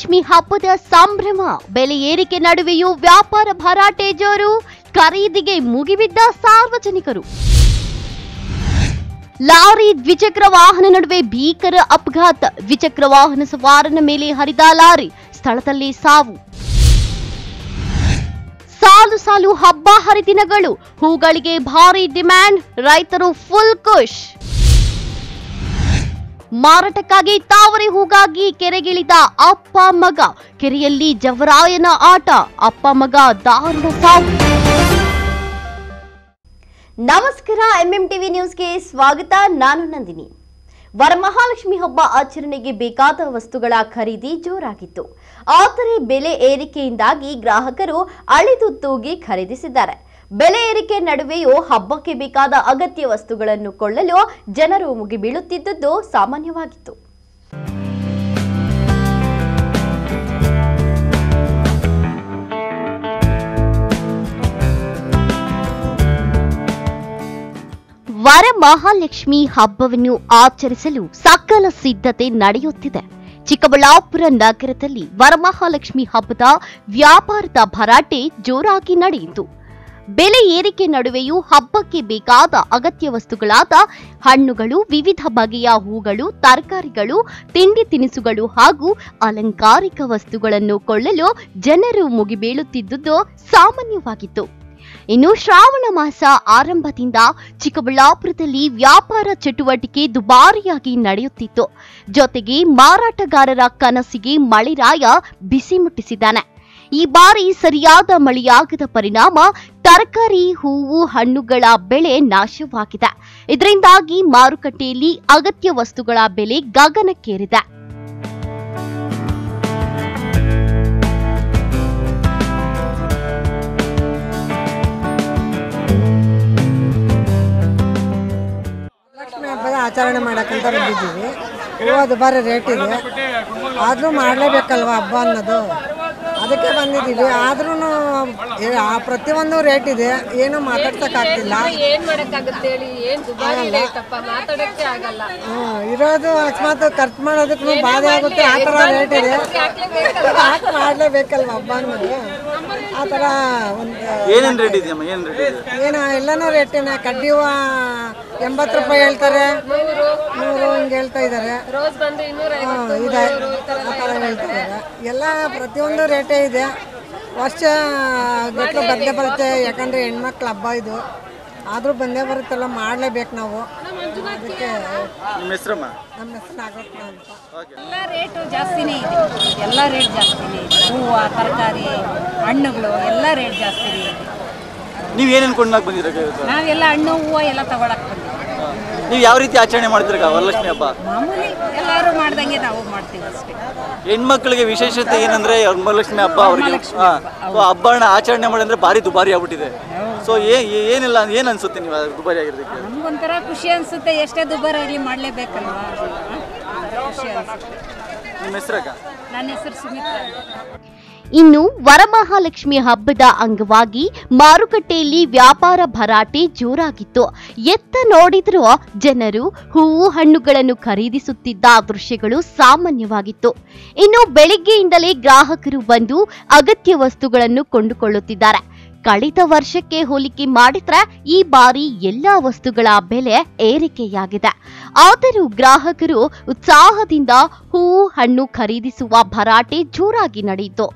ವರಮಹಾಲಕ್ಷ್ಮಿ ಹಬ್ಬದ ಸಂಭ್ರಮ ಬೆಲೆ ಏರಿಕೆ ನಡುವೆಯೂ ವ್ಯಾಪಾರ ಭರಾಟೆ ಜೋರು ಖರೀದಿಗೆ ಮುಗಿಬಿದ್ದ ಸಾರ್ವಜನಿಕರು ಲಾರಿ ದ್ವಿಚಕ್ರ ವಾಹನ ನಡುವೆ ಭೀಕರ ಅಪಘಾತ ದ್ವಿಚಕ್ರ ವಾಹನ ಸವಾರನ ಮೇಲೆ ಹರಿದ ಲಾರಿ ಸ್ಥಳದಲ್ಲಿ ಸಾವು ಸಾಲು ಸಾಲು ಹಬ್ಬ ಹರಿದಿನಗಳು ಹೂಗಳಿಗೆ ಭಾರಿ ಡಿಮ್ಯಾಂಡ್ ರೈತರು ಫುಲ್ ಖುಷ್ ಮಾರಾಟಕ್ಕಾಗಿ ತಾವರೆ ಹೂಗಾಗಿ ಕೆರೆಗಿಳಿದ ಅಪ್ಪ ಮಗ ಕೆರೆಯಲ್ಲಿ ಜವರಾಯನ ಆಟ ಅಪ್ಪ ಮಗ ದಾರುಣ ಸಾವು ನಮಸ್ಕಾರ ಎಂಎಂ ಟಿವಿ ನ್ಯೂಸ್ಗೆ ಸ್ವಾಗತ ನಾನು ನಂದಿನಿ ವರಮಹಾಲಕ್ಷ್ಮಿ ಹಬ್ಬ ಆಚರಣೆಗೆ ಬೇಕಾದ ವಸ್ತುಗಳ ಖರೀದಿ ಜೋರಾಗಿತ್ತು ಆದರೆ ಬೆಲೆ ಏರಿಕೆಯಿಂದಾಗಿ ಗ್ರಾಹಕರು ಅಳಿದು ತೂಗಿ ಖರೀದಿಸಿದ್ದಾರೆ ಬೆಲೆ ಏರಿಕೆ ನಡುವೆಯೂ ಹಬ್ಬಕ್ಕೆ ಬೇಕಾದ ಅಗತ್ಯ ವಸ್ತುಗಳನ್ನು ಕೊಳ್ಳಲು ಜನರು ಮುಗಿಬೀಳುತ್ತಿದ್ದುದು ಸಾಮಾನ್ಯವಾಗಿತ್ತು ವರಮಹಾಲಕ್ಷ್ಮಿ ಹಬ್ಬವನ್ನು ಆಚರಿಸಲು ಸಕಲ ಸಿದ್ಧತೆ ನಡೆಯುತ್ತಿದೆ ಚಿಕ್ಕಬಳ್ಳಾಪುರ ನಗರದಲ್ಲಿ ವರಮಹಾಲಕ್ಷ್ಮಿ ಹಬ್ಬದ ವ್ಯಾಪಾರದ ಭರಾಟೆ ಜೋರಾಗಿ ನಡೆಯಿತು ಬೆಲೆ ಏರಿಕೆ ನಡುವೆಯೂ ಹಬ್ಬಕ್ಕೆ ಬೇಕಾದ ಅಗತ್ಯ ವಸ್ತುಗಳಾದ ಹಣ್ಣುಗಳು ವಿವಿಧ ಬಗೆಯ ಹೂಗಳು ತರಕಾರಿಗಳು ತಿಂಡಿ ತಿನಿಸುಗಳು ಹಾಗೂ ಅಲಂಕಾರಿಕ ವಸ್ತುಗಳನ್ನು ಕೊಳ್ಳಲು ಜನರು ಮುಗಿಬೀಳುತ್ತಿದ್ದುದು ಸಾಮಾನ್ಯವಾಗಿತ್ತು ಇನ್ನು ಶ್ರಾವಣ ಮಾಸ ಆರಂಭದಿಂದ ಚಿಕ್ಕಬಳ್ಳಾಪುರದಲ್ಲಿ ವ್ಯಾಪಾರ ಚಟುವಟಿಕೆ ದುಬಾರಿಯಾಗಿ ನಡೆಯುತ್ತಿತ್ತು ಜೊತೆಗೆ ಮಾರಾಟಗಾರರ ಕನಸಿಗೆ ಮಳೆರಾಯ ಬಿಸಿ ಮುಟ್ಟಿಸಿದ್ದಾನೆ ಈ ಬಾರಿ ಸರಿಯಾದ ಮಳೆಯಾಗದ ಪರಿಣಾಮ ತರಕಾರಿ ಹೂವು ಹಣ್ಣುಗಳ ಬೆಳೆ ನಾಶವಾಗಿದೆ ಇದರಿಂದಾಗಿ ಮಾರುಕಟ್ಟೆಯಲ್ಲಿ ಅಗತ್ಯ ವಸ್ತುಗಳ ಬೆಲೆ ಗಗನಕ್ಕೇರಿದೆ ಲಕ್ಷ್ಮಿ ಹಬ್ಬದ ಆಚರಣೆ ಮಾಡಕ್ಕಂತ ಬಂದಿದ್ದೀವಿ ಹೂವು ದುಬಾರಿ ರೇಟ್ ಇದೆ ಆದರೂ ಮಾಡಲೇಬೇಕಲ್ವ ಹಬ್ಬ ಅನ್ನೋದು ಅದಕ್ಕೆ ಬಂದಿದ್ದೀವಿ ಆದ್ರೂ ಪ್ರತಿಯೊಂದು ರೇಟ್ ಇದೆ ಏನು ಮಾತಾಡ್ಸೋಕ್ಕಾಗ್ತಿಲ್ಲ ಏನ್ ಮಾಡಕ್ಕಾಗುತ್ತೆ ಹೇಳಿ ಏನ್ ದುಬಾರಿ ರೇಟಪ್ಪ ಮಾತಾಡಕ್ಕೆ ಆಗಲ್ಲ ಹ್ಮ್, ಇರೋದು ಅಕಸ್ಮಾತ್ ಖರ್ಚು ಮಾಡೋದಕ್ಕೂ ಬಾಧೆ ಆಗುತ್ತೆ ಆ ಥರ ರೇಟ್ ಇದೆ ಯಾಕೆ ಮಾಡಲೇಬೇಕಲ್ವ ಹಬ್ಬ ಅನ್ನೋದು ಆ ಥರ ಒಂದು ಏನೇನು ರೇಟ್ ಇದೆಯಮ್ಮ ಏನು ರೇಟ್ ಇದೆ ಏನು ಎಲ್ಲನೂ ರೇಟಿನ ಕಡ್ಡಿ ಹೂವು ಎಂಬತ್ತು ರೂಪಾಯಿ ಹೇಳ್ತಾರೆ ನೂರು ಹಿಂಗೆ ಹೇಳ್ತಾ ಇದ್ದಾರೆ ರೋಸ್ ಬಂದು ಇನ್ನೂರ ಹ್ಮ್, ಇದೆ ಆ ಥರ ಹೇಳ್ತಾ ಇದ್ದಾರೆ ಎಲ್ಲ ಪ್ರತಿಯೊಂದು ರೇಟೇ ಇದೆ ವರ್ಷ ಗಟ್ಟಲು ಬಂದೇ ಬರುತ್ತೆ ಯಾಕಂದರೆ ಹೆಣ್ಮಕ್ಳು ಹಬ್ಬ ಇದು ಆದರೂ ಬಂದೇ ಬರುತ್ತಲ್ಲ ಮಾಡಲೇಬೇಕು ನಾವು ಅದಕ್ಕೆ ನಿಮ್ಮ ಹೆಸರಮ್ಮ ನಮ್ಮ ಹೆಸರು ನಾಗರತ್ನ ಅಂತ ಎಲ್ಲ ರೇಟು ಜಾಸ್ತಿನೇ ಇದೆ ಎಲ್ಲ ರೇಟ್ ಜಾಸ್ತಿನೇ ಇದೆ ಹೂವು ತರಕಾರಿ ಹಣ್ಣುಗಳು ಎಲ್ಲ ರೇಟ್ ಜಾಸ್ತಿನೇ ಇದೆ ನೀವು ಏನೇನು ಕೊಂಡಾಗ ಬಂದಿರ ನಾವೆಲ್ಲ ಹಣ್ಣು ಹೂವು ಎಲ್ಲ ತಗೊಳಕ್ ಬಂದಿದ್ದೀವಿ ನೀವು ಯಾವ ರೀತಿ ಆಚರಣೆ ಮಾಡ್ತೀರ ವರಲಕ್ಷ್ಮಿ ಹಬ್ಬ ಮಾಮೂಲಿ ಎಲ್ಲರೂ ಮಾಡ್ದಂಗೆ ನಾವು ಮಾಡ್ತೀವಿ ಅಷ್ಟೇ ಹೆಣ್ಮಕ್ಳಿಗೆ ವಿಶೇಷತೆ ಏನಂದ್ರೆ ವರಲಕ್ಷ್ಮಿ ಹಬ್ಬ ಅವ್ರಿಗೆ ಹಾ ಸೊ ಹಬ್ಬನ ಆಚರಣೆ ಮಾಡಂದ್ರೆ ಭಾರಿ ದುಬಾರಿ ಆಗ್ಬಿಟ್ಟಿದೆ ಸೊ ಏ ಏ- ಏನಿಲ್ಲ ಏನು ಅನ್ಸುತ್ತೆ ನೀವು ಅದು ದುಬಾರಿ ಆಗಿರೋದಕ್ಕೆ ನಮ್ಗೊಂಥರ ಖುಷಿ ಅನ್ಸುತ್ತೆ ಎಷ್ಟೇ ದುಬಾರಿ ಆಗಲಿ ಮಾಡಲೇಬೇಕಲ್ವಾ ಖುಷಿ ಅನ್ಸುತ್ತೆ ನಿಮ್ಮ ಹೆಸರಾಗ ನನ್ನ ಹೆಸರು ಸುಮಿತ್ರಾ ಇನ್ನು ವರಮಹಾಲಕ್ಷ್ಮಿ ಹಬ್ಬದ ಅಂಗವಾಗಿ ಮಾರುಕಟ್ಟೆಯಲ್ಲಿ ವ್ಯಾಪಾರ ಭರಾಟೆ ಜೋರಾಗಿತ್ತು ಎತ್ತ ನೋಡಿದ್ರೂ ಜನರು ಹೂವು ಹಣ್ಣುಗಳನ್ನು ಖರೀದಿಸುತ್ತಿದ್ದ ದೃಶ್ಯಗಳು ಸಾಮಾನ್ಯವಾಗಿತ್ತು ಇನ್ನು ಬೆಳಿಗ್ಗೆಯಿಂದಲೇ ಗ್ರಾಹಕರು ಬಂದು ಅಗತ್ಯ ವಸ್ತುಗಳನ್ನು ಕೊಂಡುಕೊಳ್ಳುತ್ತಿದ್ದಾರೆ ಕಳೆದ ವರ್ಷಕ್ಕೆ ಹೋಲಿಕೆ ಮಾಡಿದ್ರೆ ಈ ಬಾರಿ ಎಲ್ಲಾ ವಸ್ತುಗಳ ಬೆಲೆ ಏರಿಕೆಯಾಗಿದೆ ಆದರೂ ಗ್ರಾಹಕರು ಉತ್ಸಾಹದಿಂದ ಹೂವು ಹಣ್ಣು ಖರೀದಿಸುವ ಭರಾಟೆ ಜೋರಾಗಿ ನಡೆಯಿತು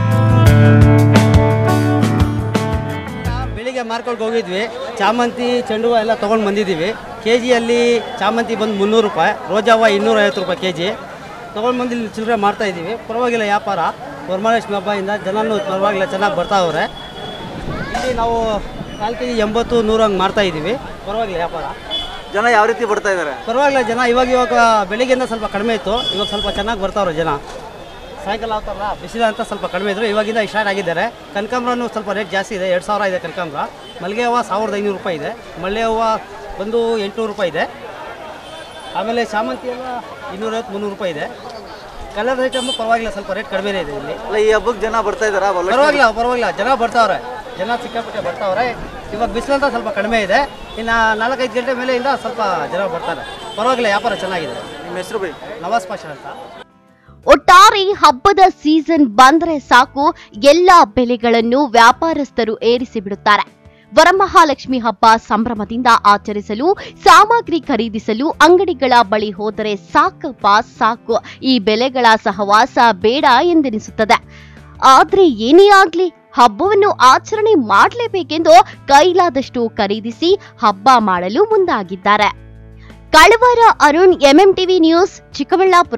ಬೆಳಿಗ್ಗೆ ಮಾರ್ಕೊಂಡು ಹೋಗಿದ್ವಿ ಚಾಮಂತಿ ಚೆಂಡು ಹೂವು ಎಲ್ಲ ತೊಗೊಂಡು ಬಂದಿದ್ದೀವಿ ಕೆ ಜಿಯಲ್ಲಿ ಚಾಮಂತಿ ಬಂದು ಮುನ್ನೂರು ರೂಪಾಯಿ ರೋಜಾ ಹೂವು ಇನ್ನೂರೈವತ್ತು ರೂಪಾಯಿ ಕೆ ಜಿ ತೊಗೊಂಡು ಬಂದು ಇಲ್ಲಿ ಚಿಲ್ಲರೆ ಮಾಡ್ತಾ ಇದ್ದೀವಿ ಪರವಾಗಿಲ್ಲ ವ್ಯಾಪಾರ ವರಮಹಾಲಕ್ಷ್ಮಿ ಹಬ್ಬದಿಂದ ಜನನೂ ಪರವಾಗಿಲ್ಲ ಚೆನ್ನಾಗಿ ಬರ್ತಾವ್ರೆ ಇಲ್ಲಿ ನಾವು ಕಾಲು ಕೆ ಜಿ ಎಂಬತ್ತು ನೂರು ಹಂಗೆ ಮಾಡ್ತಾ ಇದ್ದೀವಿ ಪರವಾಗಿಲ್ಲ ವ್ಯಾಪಾರ ಜನ ಯಾವ ರೀತಿ ಬರ್ತಾ ಇದ್ದಾರೆ ಪರವಾಗಿಲ್ಲ ಜನ ಇವಾಗ ಇವಾಗ ಬೆಳಿಗ್ಗೆಯಿಂದ ಸ್ವಲ್ಪ ಕಡಿಮೆ ಇತ್ತು ಇವಾಗ ಸ್ವಲ್ಪ ಚೆನ್ನಾಗಿ ಬರ್ತಾವ್ರೆ ಜನ ಸಾಯಂಕಾಲ ಆಗ್ತಾರಲ್ಲ ಬಿಸಿಲ ಅಂತ ಸ್ವಲ್ಪ ಕಡಿಮೆ ಇದ್ರು ಇವಾಗಿಂದ ಸ್ಟಾರ್ಟ್ ಆಗಿದ್ದಾರೆ ಕನಕಾಂಬ್ರನೂ ಸ್ವಲ್ಪ ರೇಟ್ ಜಾಸ್ತಿ ಇದೆ ಎರಡು ಸಾವಿರ ಇದೆ ಕನಕಾಂಬ್ರ ಮಲ್ಲಿಗೆ ಹೂವು ಸಾವಿರದ ಐನೂರು ರೂಪಾಯಿ ಇದೆ ಮಲ್ಲೆ ಹೂವು ಬಂದು ಎಂಟುನೂರು ರೂಪಾಯಿ ಇದೆ ಆಮೇಲೆ ಶಾಮಂತಿ ಎಲ್ಲ ಇನ್ನೂರೈವತ್ತು ಮುನ್ನೂರು ರೂಪಾಯಿ ಇದೆ ಕಲರ್ ಐಟಮ್ ಪರವಾಗಿಲ್ಲ ಸ್ವಲ್ಪ ರೇಟ್ ಕಡಿಮೆನೇ ಇದೆ ಇಲ್ಲಿ ಅಲ್ಲ ಈ ಹಬ್ಬಕ್ಕೆ ಜನ ಬರ್ತಾ ಇದ್ದಾರಾ ವರಲಕ್ಷ್ಮಿ ಪರವಾಗಿಲ್ಲ ಪರವಾಗಿಲ್ಲ ಜನ ಬರ್ತಾವ್ರೆ ಜನ ಸಿಕ್ಕಾಪಟ್ಟೆ ಬರ್ತಾವ್ರೆ ಇವಾಗ ಬಿಸಿಲಂತ ಸ್ವಲ್ಪ ಕಡಿಮೆ ಇದೆ ಇನ್ನು ನಾಲ್ಕೈದು ಗಂಟೆ ಮೇಲೆಯಿಂದ ಸ್ವಲ್ಪ ಜನ ಬರ್ತಾರೆ ಪರವಾಗಿಲ್ಲ ವ್ಯಾಪಾರ ಚೆನ್ನಾಗಿದೆ ನಿಮ್ಮ ಹೆಸರು ಬೈ ನವಾಜ್ ಪಾಷಾ ಅಂತ ಒಟ್ಟಾರೆ ಹಬ್ಬದ ಸೀಸನ್ ಬಂದ್ರೆ ಸಾಕು ಎಲ್ಲ ಬೆಲೆಗಳನ್ನು ವ್ಯಾಪಾರಸ್ಥರು ಏರಿಸಿ ಬಿಡುತ್ತಾರೆ ವರಮಹಾಲಕ್ಷ್ಮಿ ಹಬ್ಬ ಸಂಭ್ರಮದಿಂದ ಆಚರಿಸಲು ಸಾಮಗ್ರಿ ಖರೀದಿಸಲು ಅಂಗಡಿಗಳ ಬಳಿ ಹೋದರೆ ಸಾಕಪ್ಪ ಸಾಕು ಈ ಬೆಲೆಗಳ ಸಹವಾಸ ಬೇಡ ಎಂದೆನಿಸುತ್ತದೆ ಆದ್ರೆ ಏನೇ ಆಗ್ಲಿ ಹಬ್ಬವನ್ನು ಆಚರಣೆ ಮಾಡಲೇಬೇಕೆಂದು ಕೈಲಾದಷ್ಟು ಖರೀದಿಸಿ ಹಬ್ಬ ಮಾಡಲು ಮುಂದಾಗಿದ್ದಾರೆ Kalavara Arun MMTV news Chikkaballapur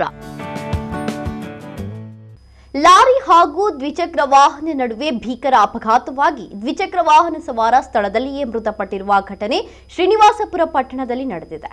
lorry ಹಾಗೂ ದ್ವಿಚಕ್ರ ವಾಹನ ನಡುವೆ ಭೀಕರ ಅಪಘಾತವಾಗಿ ದ್ವಿಚಕ್ರ ವಾಹನ ಸವಾರ ಸ್ಥಳದಲ್ಲಿಯೇ ಮೃತಪಟ್ಟಿರುವ ಘಟನೆ ಶ್ರೀನಿವಾಸಪುರ ಪಟ್ಟಣದಲ್ಲಿ ನಡೆದಿದೆ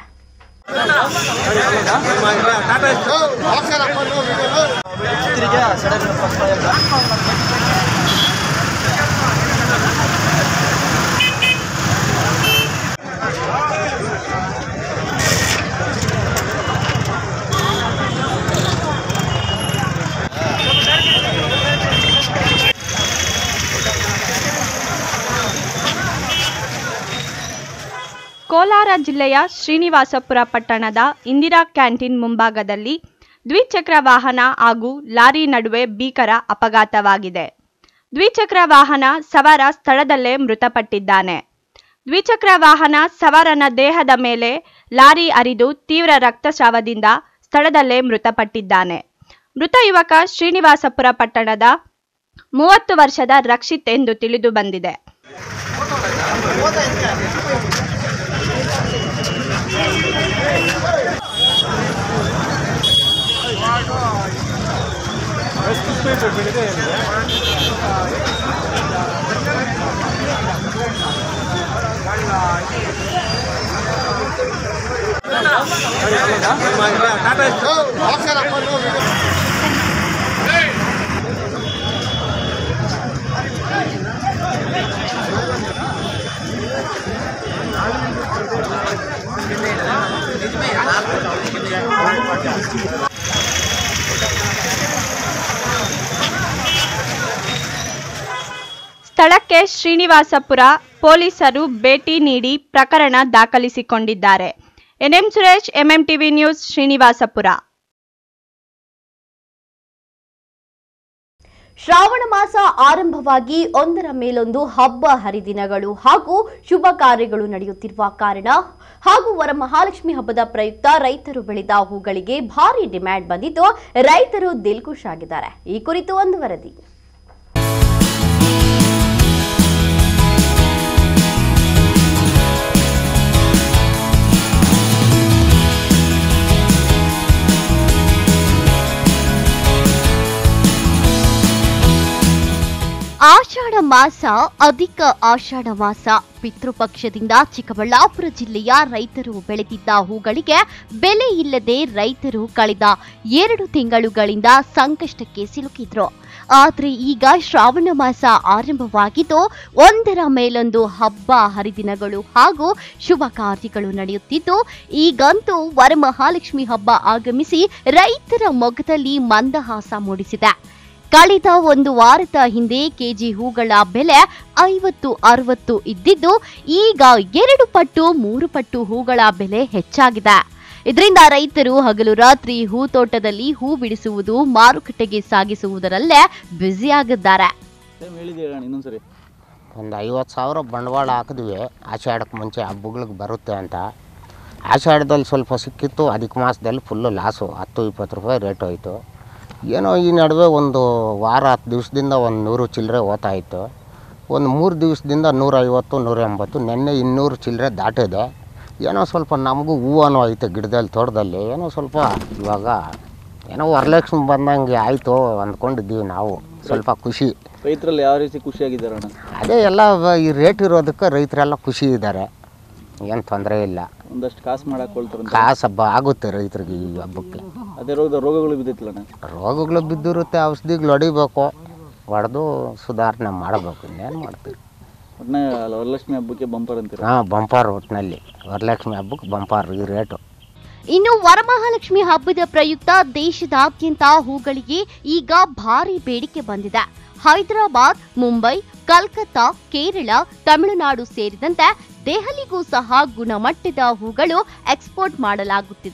ಕೋಲಾರ ಜಿಲ್ಲೆಯ ಶ್ರೀನಿವಾಸಪುರ ಪಟ್ಟಣದ ಇಂದಿರಾ ಕ್ಯಾಂಟೀನ್ ಮುಂಭಾಗದಲ್ಲಿ ದ್ವಿಚಕ್ರ ವಾಹನ ಹಾಗೂ ಲಾರಿ ನಡುವೆ ಭೀಕರ ಅಪಘಾತವಾಗಿದೆ ದ್ವಿಚಕ್ರ ವಾಹನ ಸವಾರ ಸ್ಥಳದಲ್ಲೇ ಮೃತಪಟ್ಟಿದ್ದಾನೆ ದ್ವಿಚಕ್ರ ವಾಹನ ಸವಾರನ ದೇಹದ ಮೇಲೆ ಲಾರಿ ಹರಿದು ತೀವ್ರ ರಕ್ತಸ್ರಾವದಿಂದ ಸ್ಥಳದಲ್ಲೇ ಮೃತಪಟ್ಟಿದ್ದಾನೆ ಮೃತ ಯುವಕ ಶ್ರೀನಿವಾಸಪುರ ಪಟ್ಟಣದ ಮೂವತ್ತು ವರ್ಷದ ರಕ್ಷಿತ್ ಎಂದು ತಿಳಿದು ಬಂದಿದೆ ಸ್ಥಳಕ್ಕೆ ಶ್ರೀನಿವಾಸಪುರ ಪೊಲೀಸರು ಭೇಟಿ ನೀಡಿ ಪ್ರಕರಣ ದಾಖಲಿಸಿಕೊಂಡಿದ್ದಾರೆ NM Suresh MMTV news Srinivaspur Shravana ಮಾಸ ಆರಂಭವಾಗಿ ಒಂದರ ಮೇಲೊಂದು ಹಬ್ಬ ಹರಿದಿನಗಳು ಹಾಗೂ ಶುಭ ಕಾರ್ಯಗಳು ನಡೆಯುತ್ತಿರುವ ಕಾರಣ ಹಾಗೂ ವರಮಹಾಲಕ್ಷ್ಮಿ ಹಬ್ಬದ ಪ್ರಯುಕ್ತ ರೈತರು ಬೆಳೆದ ಹೂಗಳಿಗೆ ಭಾರಿ ಡಿಮ್ಯಾಂಡ್ ಬಂದಿದ್ದು ರೈತರು ದಿಲ್ಖುಷ್ ಆಗಿದ್ದಾರೆ ಈ ಕುರಿತು ಒಂದು ವರದಿ ಆಷಾಢ ಮಾಸ ಅಧಿಕ ಆಷಾಢ ಮಾಸ ಪಿತೃಪಕ್ಷದಿಂದ ಚಿಕ್ಕಬಳ್ಳಾಪುರ ಜಿಲ್ಲೆಯ ರೈತರು ಬೆಳೆದಿದ್ದ ಹೂಗಳಿಗೆ ಬೆಲೆ ಇಲ್ಲದೆ ರೈತರು ಕಳೆದ ಎರಡು ತಿಂಗಳುಗಳಿಂದ ಸಂಕಷ್ಟಕ್ಕೆ ಸಿಲುಕಿದ್ರು ಆದ್ರೆ ಈಗ ಶ್ರಾವಣ ಮಾಸ ಆರಂಭವಾಗಿದ್ದು ಒಂದರ ಮೇಲೊಂದು ಹಬ್ಬ ಹರಿದಿನಗಳು ಹಾಗೂ ಶುಭ ಕಾರ್ಯಗಳು ನಡೆಯುತ್ತಿದ್ದು ಈಗಂತೂ ವರಮಹಾಲಕ್ಷ್ಮಿ ಹಬ್ಬ ಆಗಮಿಸಿ ರೈತರ ಮೊಗದಲ್ಲಿ ಮಂದಹಾಸ ಮೂಡಿಸಿದೆ ಕಳೆದ ಒಂದು ವಾರದ ಹಿಂದೆ ಕೆಜಿ ಹೂಗಳ ಬೆಲೆ ಐವತ್ತು ಅರವತ್ತು ಇದ್ದಿದ್ದು ಈಗ ಎರಡು ಪಟ್ಟು ಮೂರು ಪಟ್ಟು ಹೂಗಳ ಬೆಲೆ ಹೆಚ್ಚಾಗಿದೆ ಇದರಿಂದ ರೈತರು ಹಗಲು ರಾತ್ರಿ ಹೂ ತೋಟದಲ್ಲಿ ಹೂ ಬಿಡಿಸುವುದು ಮಾರುಕಟ್ಟೆಗೆ ಸಾಗಿಸುವುದರಲ್ಲೇ ಬ್ಯುಸಿಯಾಗಿದ್ದಾರೆ ಸೇಮ್ ಹೇಳಿದ್ದೀರ ಇನ್ನೊಂದ್ಸರಿ ಒಂದು ಐವತ್ತು ಸಾವಿರ ಬಂಡವಾಳ ಹಾಕಿದ್ವಿ ಆಷಾಢಕ್ಕೆ ಮುಂಚೆ ಹಬ್ಬಗಳಿಗೆ ಬರುತ್ತೆ ಅಂತ ಆಷಾಢದಲ್ಲಿ ಸ್ವಲ್ಪ ಸಿಕ್ಕಿತ್ತು ಅಧಿಕ ಮಾಸದಲ್ಲಿ ಫುಲ್ಲು ಲಾಸು ಹತ್ತು ಇಪ್ಪತ್ತು ರೂಪಾಯಿ ರೇಟ್ ಹೋಯಿತು ಏನೋ ಈ ನಡುವೆ ಒಂದು ವಾರ ಹತ್ತು ದಿವಸದಿಂದ ಒಂದು ನೂರು ಚಿಲ್ಲರೆ ಓದ್ತಾ ಇತ್ತು ಒಂದು ಮೂರು ದಿವಸದಿಂದ ನೂರೈವತ್ತು ನೂರ ಎಂಬತ್ತು ನೆನ್ನೆ ಇನ್ನೂರು ಚಿಲ್ಲರೆ ದಾಟಿದೆ ಏನೋ ಸ್ವಲ್ಪ ನಮಗೂ ಹೂವನೂ ಐತೆ ಗಿಡದಲ್ಲಿ ತೋಟದಲ್ಲಿ ಏನೋ ಸ್ವಲ್ಪ ಇವಾಗ ಏನೋ ವರಲಕ್ಷ್ಮಿ ಬಂದಂಗೆ ಆಯಿತು ಅಂದ್ಕೊಂಡಿದ್ದೀವಿ ನಾವು ಸ್ವಲ್ಪ ಖುಷಿ ರೈತರಲ್ಲಿ ಯಾವ ರೀತಿ ಖುಷಿಯಾಗಿದ್ದಾರೆ ಅಣ್ಣ ಅದೇ ಎಲ್ಲ ವ- ಈ ರೇಟ್ ಇರೋದಕ್ಕೆ ರೈತರೆಲ್ಲ ಖುಷಿ ಇದ್ದಾರೆ ಏನು ತೊಂದರೆ ಇಲ್ಲ ಒಂದಷ್ಟು ಕಾಸು ಮಾಡಾಕೊಳ್ತಾರಂತ ಕಾಸು ಹಬ್ಬ ಆಗುತ್ತೆ ರೈತರಿಗೆ ಈ ಹಬ್ಬಕ್ಕೆ ಅದೇ ರೋಗ ರೋಗಗಳು ಬಿದ್ದಿತ್ತಲ್ಲ ಅಣ್ಣ ರೋಗಗಳು ಬಿದ್ದಿರುತ್ತೆ ಔಷಧಿಗಳು ಹೊಡಿಬೇಕು ಹೊಡೆದು ಸುಧಾರಣೆ ಮಾಡಬೇಕು ಇನ್ನೇನು ಮಾಡ್ತೀವಿ ಒಟ್ಟನೆ ವರಲಕ್ಷ್ಮಿ ಹಬ್ಬಕ್ಕೆ ಬಂಪರ್ ಅಂತೀರ ಹಾಂ ಬಂಪಾರ್ ಒಟ್ಟಿನಲ್ಲಿ ವರಲಕ್ಷ್ಮಿ ಹಬ್ಬಕ್ಕೆ ಬಂಪಾರ್ ಈ ರೇಟು ಇನ್ನು ವರಮಹಾಲಕ್ಷ್ಮಿ ಹಬ್ಬದ ಪ್ರಯುಕ್ತ ದೇಶದಾದ್ಯಂತ ಹೂಗಳಿಗೆ ಈಗ ಭಾರಿ ಬೇಡಿಕೆ ಬಂದಿದೆ ಹೈದರಾಬಾದ್ ಮುಂಬೈ ಕಲ್ಕತ್ತಾ ಕೇರಳ ತಮಿಳುನಾಡು ಸೇರಿದಂತೆ ದೆಹಲಿಗೂ ಸಹ ಗುಣಮಟ್ಟದ ಹೂಗಳು ಎಕ್ಸ್ಪೋರ್ಟ್ ಮಾಡಲಾಗುತ್ತಿದೆ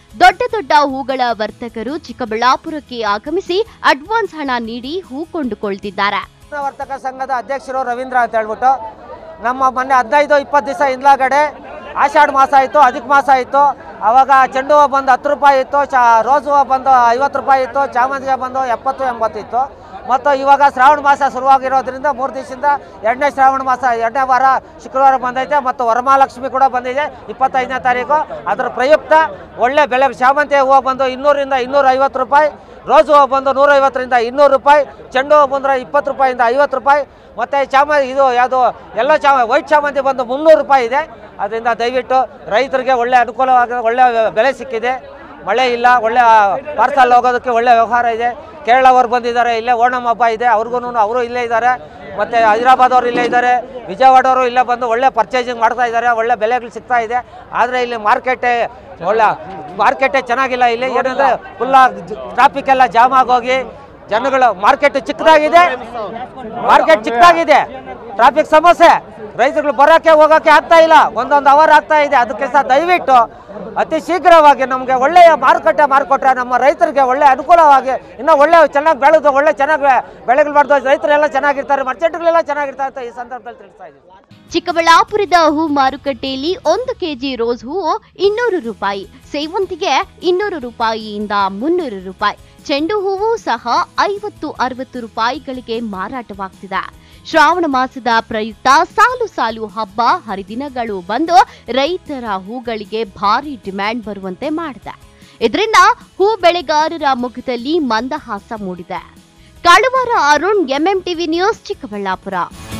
ದೊಡ್ಡ ದೊಡ್ಡ ಹೂಗಳ ವರ್ತಕರು ಚಿಕ್ಕಬಳ್ಳಾಪುರಕ್ಕೆ ಆಗಮಿಸಿ ಅಡ್ವಾನ್ಸ್ ಹಣ ನೀಡಿ ಹೂ ಕೊಂಡುಕೊಳ್ತಿದ್ದಾರೆ ವರ್ತಕ ಸಂಘದ ಅಧ್ಯಕ್ಷರು ರವೀಂದ್ರ ಅಂತ ಹೇಳ್ಬಿಟ್ಟು ನಮ್ಮ ಮೊನ್ನೆ ಹದಿನೈದು ಇಪ್ಪತ್ತು ದಿವಸ ಹಿಂದ್ಲಾಗಡೆ ಆಷಾಢ ಮಾಸ ಆಯಿತು ಅಧಿಕ ಮಾಸ ಆಯಿತು ಅವಾಗ ಚೆಂಡು ಹೂವು ಬಂದು ಹತ್ತು ರೂಪಾಯಿ ಇತ್ತು ಚಾ ರೋಸ್ ಹೂವು ಬಂದು ಐವತ್ತು ರೂಪಾಯಿ ಇತ್ತು ಚಾಮಂತಿಗೆ ಬಂದು ಎಪ್ಪತ್ತು ಎಂಬತ್ತು ಇತ್ತು ಮತ್ತು ಇವಾಗ ಶ್ರಾವಣ ಮಾಸ ಶುರುವಾಗಿರೋದ್ರಿಂದ ಮೂರು ದಿವಸದಿಂದ ಎರಡನೇ ಶ್ರಾವಣ ಮಾಸ ಎರಡನೇ ವಾರ ಶುಕ್ರವಾರ ಬಂದೈತೆ ಮತ್ತು ವರಮಹಾಲಕ್ಷ್ಮಿ ಕೂಡ ಬಂದಿದೆ ಇಪ್ಪತ್ತೈದನೇ ತಾರೀಕು ಅದರ ಪ್ರಯುಕ್ತ ಒಳ್ಳೆ ಬೆಲೆ ಶಾಮಂತಿಗೆ ಹೂವು ಬಂದು ಇನ್ನೂರಿಂದ ಇನ್ನೂರ ಐವತ್ತು ರೂಪಾಯಿ ರೋಸ್ ಹೂವು ಬಂದು ನೂರೈವತ್ತರಿಂದ ಇನ್ನೂರು ರೂಪಾಯಿ ಚೆಂಡು ಹೂವು ಬಂದರೆ ಇಪ್ಪತ್ತು ರೂಪಾಯಿಂದ ಐವತ್ತು ರೂಪಾಯಿ ಮತ್ತು ಚಾಮ ಇದು ಯಾವುದು ಎಲ್ಲ ಚಾ ವೈಟ್ ಚಾಮಂತಿ ಬಂದು ಮುನ್ನೂರು ರೂಪಾಯಿ ಇದೆ ಅದರಿಂದ ದಯವಿಟ್ಟು ರೈತರಿಗೆ ಒಳ್ಳೆ ಅನುಕೂಲವಾಗಿದೆ ಒಳ್ಳೆ ಬೆಲೆ ಸಿಕ್ಕಿದೆ ಮಳೆ ಇಲ್ಲ ಒಳ್ಳೆ ಪಾರ್ಸಲ್ ಹೋಗೋದಕ್ಕೆ ಒಳ್ಳೆ ವ್ಯವಹಾರ ಇದೆ ಕೇರಳವ್ರು ಬಂದಿದ್ದಾರೆ ಇಲ್ಲೇ ಓಣಂ ಹಬ್ಬ ಇದೆ ಅವ್ರಿಗೂ ಅವರು ಇಲ್ಲೇ ಇದ್ದಾರೆ ಮತ್ತು ಹೈದರಾಬಾದ್ ಅವರು ಇಲ್ಲೇ ಇದ್ದಾರೆ ವಿಜಯವಾಡವರು ಇಲ್ಲೇ ಬಂದು ಒಳ್ಳೆ ಪರ್ಚೇಸಿಂಗ್ ಮಾಡ್ತಾ ಇದ್ದಾರೆ ಒಳ್ಳೆ ಬೆಲೆಗಳು ಸಿಗ್ತಾ ಇದೆ ಆದರೆ ಇಲ್ಲಿ ಮಾರ್ಕೆಟೇ ಒಳ್ಳೆ ಮಾರ್ಕೆಟೇ ಚೆನ್ನಾಗಿಲ್ಲ ಇಲ್ಲಿ ಏನಂದರೆ ಫುಲ್ಲ ಟ್ರಾಫಿಕ್ ಎಲ್ಲ ಜಾಮ್ ಆಗೋಗಿ ಜನಗಳು ಮಾರ್ಕೆಟ್ ಚಿಕ್ಕದಾಗಿದೆ ಮಾರ್ಕೆಟ್ ಚಿಕ್ಕದಾಗಿದೆ ಟ್ರಾಫಿಕ್ ಸಮಸ್ಯೆ ರೈತರುಗಳು ಬರೋಕ್ಕೆ ಹೋಗೋಕ್ಕೆ ಆಗ್ತಾ ಇಲ್ಲ ಒಂದೊಂದು ಅವರ್ ಆಗ್ತಾ ಇದೆ ಅದಕ್ಕೆ ಸಹ ದಯವಿಟ್ಟು ಅತಿ ಶೀಘ್ರವಾಗಿ ನಮಗೆ ಒಳ್ಳೆಯ ಮಾರುಕಟ್ಟೆ ಮಾರ್ಕೊಟ್ರೆ ನಮ್ಮ ರೈತರಿಗೆ ಒಳ್ಳೆ ಅನುಕೂಲವಾಗಿ ಇನ್ನೂ ಒಳ್ಳೆ ಚೆನ್ನಾಗಿ ಬೆಳೆದು ಒಳ್ಳೆ ಚೆನ್ನಾಗಿ ಬೆಳೆಗಳು ಮಾಡಿದ ರೈತರೆಲ್ಲ ಚೆನ್ನಾಗಿರ್ತಾರೆ ಮರ್ಚೆಂಟ್ಗಳೆಲ್ಲ ಚೆನ್ನಾಗಿರ್ತಾರೆ ಅಂತ ಈ ಸಂದರ್ಭದಲ್ಲಿ ತಿಳಿಸ್ತಾ ಇದ್ದೀನಿ ಚಿಕ್ಕಬಳ್ಳಾಪುರದ ಹೂ ಮಾರುಕಟ್ಟೆಯಲ್ಲಿ ಒಂದು ಕೆಜಿ ರೋಸ್ ಹೂವು ಇನ್ನೂರು ರೂಪಾಯಿ ಸೇವಂತಿಗೆ ಇನ್ನೂರು ರೂಪಾಯಿಯಿಂದ ಮುನ್ನೂರು ರೂಪಾಯಿ ಚೆಂಡು ಹೂವು ಸಹ ಐವತ್ತು ಅರವತ್ತು ರೂಪಾಯಿಗಳಿಗೆ ಮಾರಾಟವಾಗ್ತಿದೆ ಶ್ರಾವಣ ಮಾಸದ ಪ್ರಯುಕ್ತ ಸಾಲು ಸಾಲು ಹಬ್ಬ ಹರಿದಿನಗಳು ಬಂದು ರೈತರ ಹೂಗಳಿಗೆ ಭಾರಿ ಡಿಮ್ಯಾಂಡ್ ಬರುವಂತೆ ಮಾಡಿದೆ ಇದರಿಂದ ಹೂ ಬೆಳೆಗಾರರ ಮುಖದಲ್ಲಿ ಮಂದಹಾಸ ಮೂಡಿದೆ ಕಳುವಾರ ಅರುಣ್ ಎಂಎಂಟಿವಿ ನ್ಯೂಸ್ ಚಿಕ್ಕಬಳ್ಳಾಪುರ